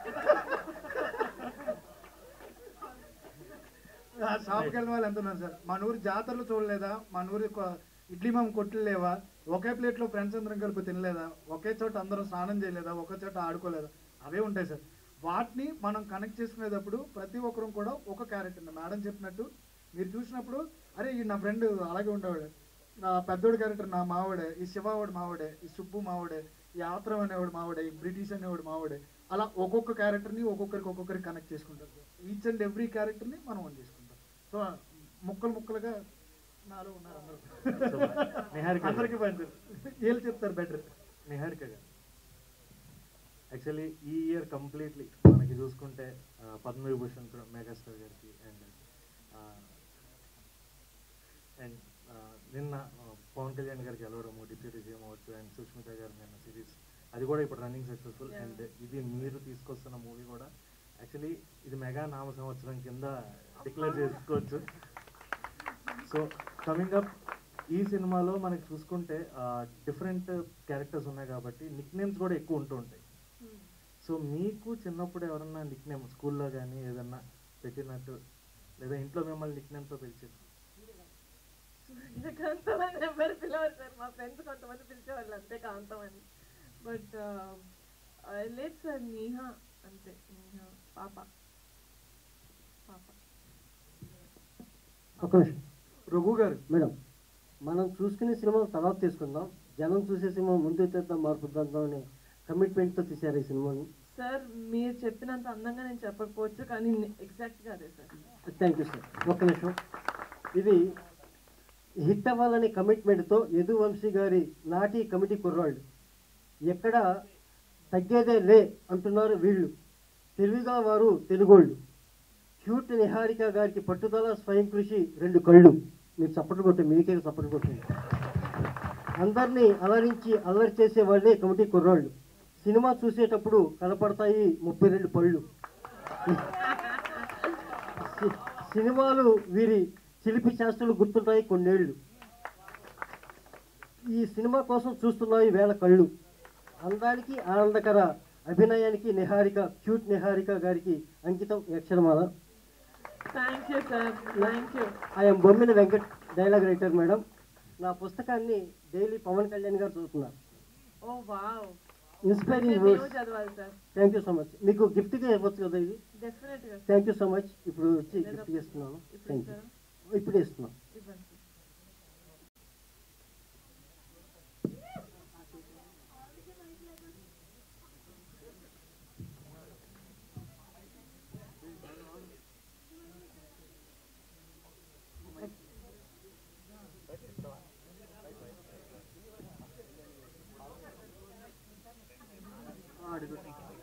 ఆ షాప్కి వెళ్ళిన వాళ్ళు ఎంత ఉన్నారు సార్ మన ఊరు జాతరలు చూడలేదా మన ఊరి కొ- ఇడ్లీ మామ కొట్లు లేవా ఒకే ప్లేట్లో ఫ్రెండ్స్ అందరం కలిపి తినలేదా ఒకే చోట అందరం స్నానం చేయలేదా ఒకే చోట ఆడుకోలేదా అవే ఉంటాయి సార్ వాటిని మనం కనెక్ట్ చేసుకునేటప్పుడు ప్రతి ఒక్కరం కూడా ఒక క్యారెక్టర్ మేడం చెప్పినట్టు మీరు చూసినప్పుడు అరే ఈ నా ఫ్రెండ్ అలాగే ఉండేవాడు నా పెద్దోడు క్యారెక్టర్ నా మావాడే ఈ శివావాడు మావాడే ఈ సుబ్బు మావాడే ఈ ఆత్రం అనేవాడు మావాడే ఈ బ్రిటిష్ అనేవాడు మావాడే అలా ఒక్కొక్క క్యారెక్టర్ని ఒక్కొక్కరికి ఒక్కొక్కరికి కనెక్ట్ చేసుకుంటారు సార్ ఈచ్ అండ్ ఎవ్రీ క్యారెక్టర్ని మనం ఓన్ చేసుకుంటాం సో ముక్కలు ముక్కలుగా నాలో ఉన్నారు So, అందరూ నిహారిక అందరికీ పంచారు వీళ్ళు చెప్తారు బెటర్ నిహారిక గారు యాక్చువల్లీ ఈ ఇయర్ కంప్లీట్లీ మనకి చూసుకుంటే ఆ, పద్మవిభూషణ్ కూడా మెగాస్టార్ గారికి అండ్ అండ్ నిన్న ఆ, పవన్ కళ్యాణ్ గారికి గెలవడము డిప్యూటీ సీఎం అవ్వచ్చు అండ్ సుష్మిత గారు నిన్న సిరీస్ అది కూడా ఇప్పుడు రన్నింగ్ సక్సెస్ఫుల్ Yeah. అండ్ ఇది మీరు తీసుకొస్తున్న మూవీ కూడా యాక్చువల్లీ ఇది మెగా నామ సంవత్సరం కింద డిక్లేర్ చేసుకోవచ్చు సో కమింగ్ అప్ ఈ సినిమాలో మనకి చూసుకుంటే డిఫరెంట్ క్యారెక్టర్స్ ఉన్నాయి కాబట్టి నిక్ నేమ్స్ కూడా ఎక్కువ ఉంటూ ఉంటాయి సో మీకు చిన్నప్పుడు ఎవరన్నా నిక్ నేమ్ స్కూల్లో కానీ ఏదన్నా పెట్టినట్టు లేదా ఇంట్లో మిమ్మల్ని నిక్ నేమ్తో పిలిచారు సూర్యకాంతం అని ఎవరు పిలవరు సార్ మా ఫ్రెండ్స్ కొంతమంది పిలిచేవాళ్ళు అంతే కాంతం అని బట్ లేదు సార్ నీహా అంతే నీహా పాప పాప ఒక నిమిషం రఘు గారు మేడం మనం చూసుకునే సినిమా తర్వాత తీసుకుందాం జనం చూసే సినిమా ముందు తెద్దాం మార్పు తెద్దాం అనే కమిట్మెంట్తో తీశారు ఈ సినిమాని సార్ మీరు చెప్పినంత అందంగా నేను చెప్పకపోవచ్చు కానీ ఎగ్జాక్ట్గా అదే సార్ థ్యాంక్ యూ సార్ ఒక్క నిమిషం ఇది హిట్ అవ్వాలనే కమిట్మెంట్తో యదు వంశీ గారి నాటి కమిటీ కుర్రాళ్ళు ఎక్కడ తగ్గేదే లే అంటున్నారు వీళ్ళు తెలివిగా వారు తెలుగోళ్ళు క్యూట్ నిహారిక గారికి పట్టుదల స్వయం కృషి రెండు కళ్ళు మీరు చప్పట్లు కొట్టే మీకే చప్పట్లు కొట్టండి అందరినీ అలరించి అల్లరి చేసే వాళ్ళే కమిటీ కుర్రాళ్ళు సినిమా చూసేటప్పుడు కనపడతాయి ముప్పై రెండు పళ్ళు సి- సినిమాలు వీరి చిలిపి చేష్టలు గుర్తుంటాయి కొన్నేళ్ళు ఈ సినిమా కోసం చూస్తున్నాయి వేల కళ్ళు అందానికి ఆనందకర అభినయానికి నిహారిక క్యూట్ నిహారిక గారికి అంకితం ఈ అక్షరమాల thank you sir thank you I'm Bommina Venkat dialogue writer madam నా పుస్తకాన్ని డైలీ పవన్ కళ్యాణ్ గారు చదువుతున్నారు ఓ వావ్ ఇన్స్పైరింగ్ మేము వర్డ్స్ చదవాలి sir thank you so much మీకు గిఫ్ట్గా ఇవ్వచ్చు కదా ఇది డెఫినెట్ గా థ్యాంక్ యూ సో మచ్ ఇప్పుడు వచ్చి లేదా గిఫ్ట్ ఇస్తున్నాను ఇప్పుడు థ్యాంక్ యూ ఇస్తారా? ఇప్పుడే ఇస్తున్నాను ఇవ్వండి అడుగు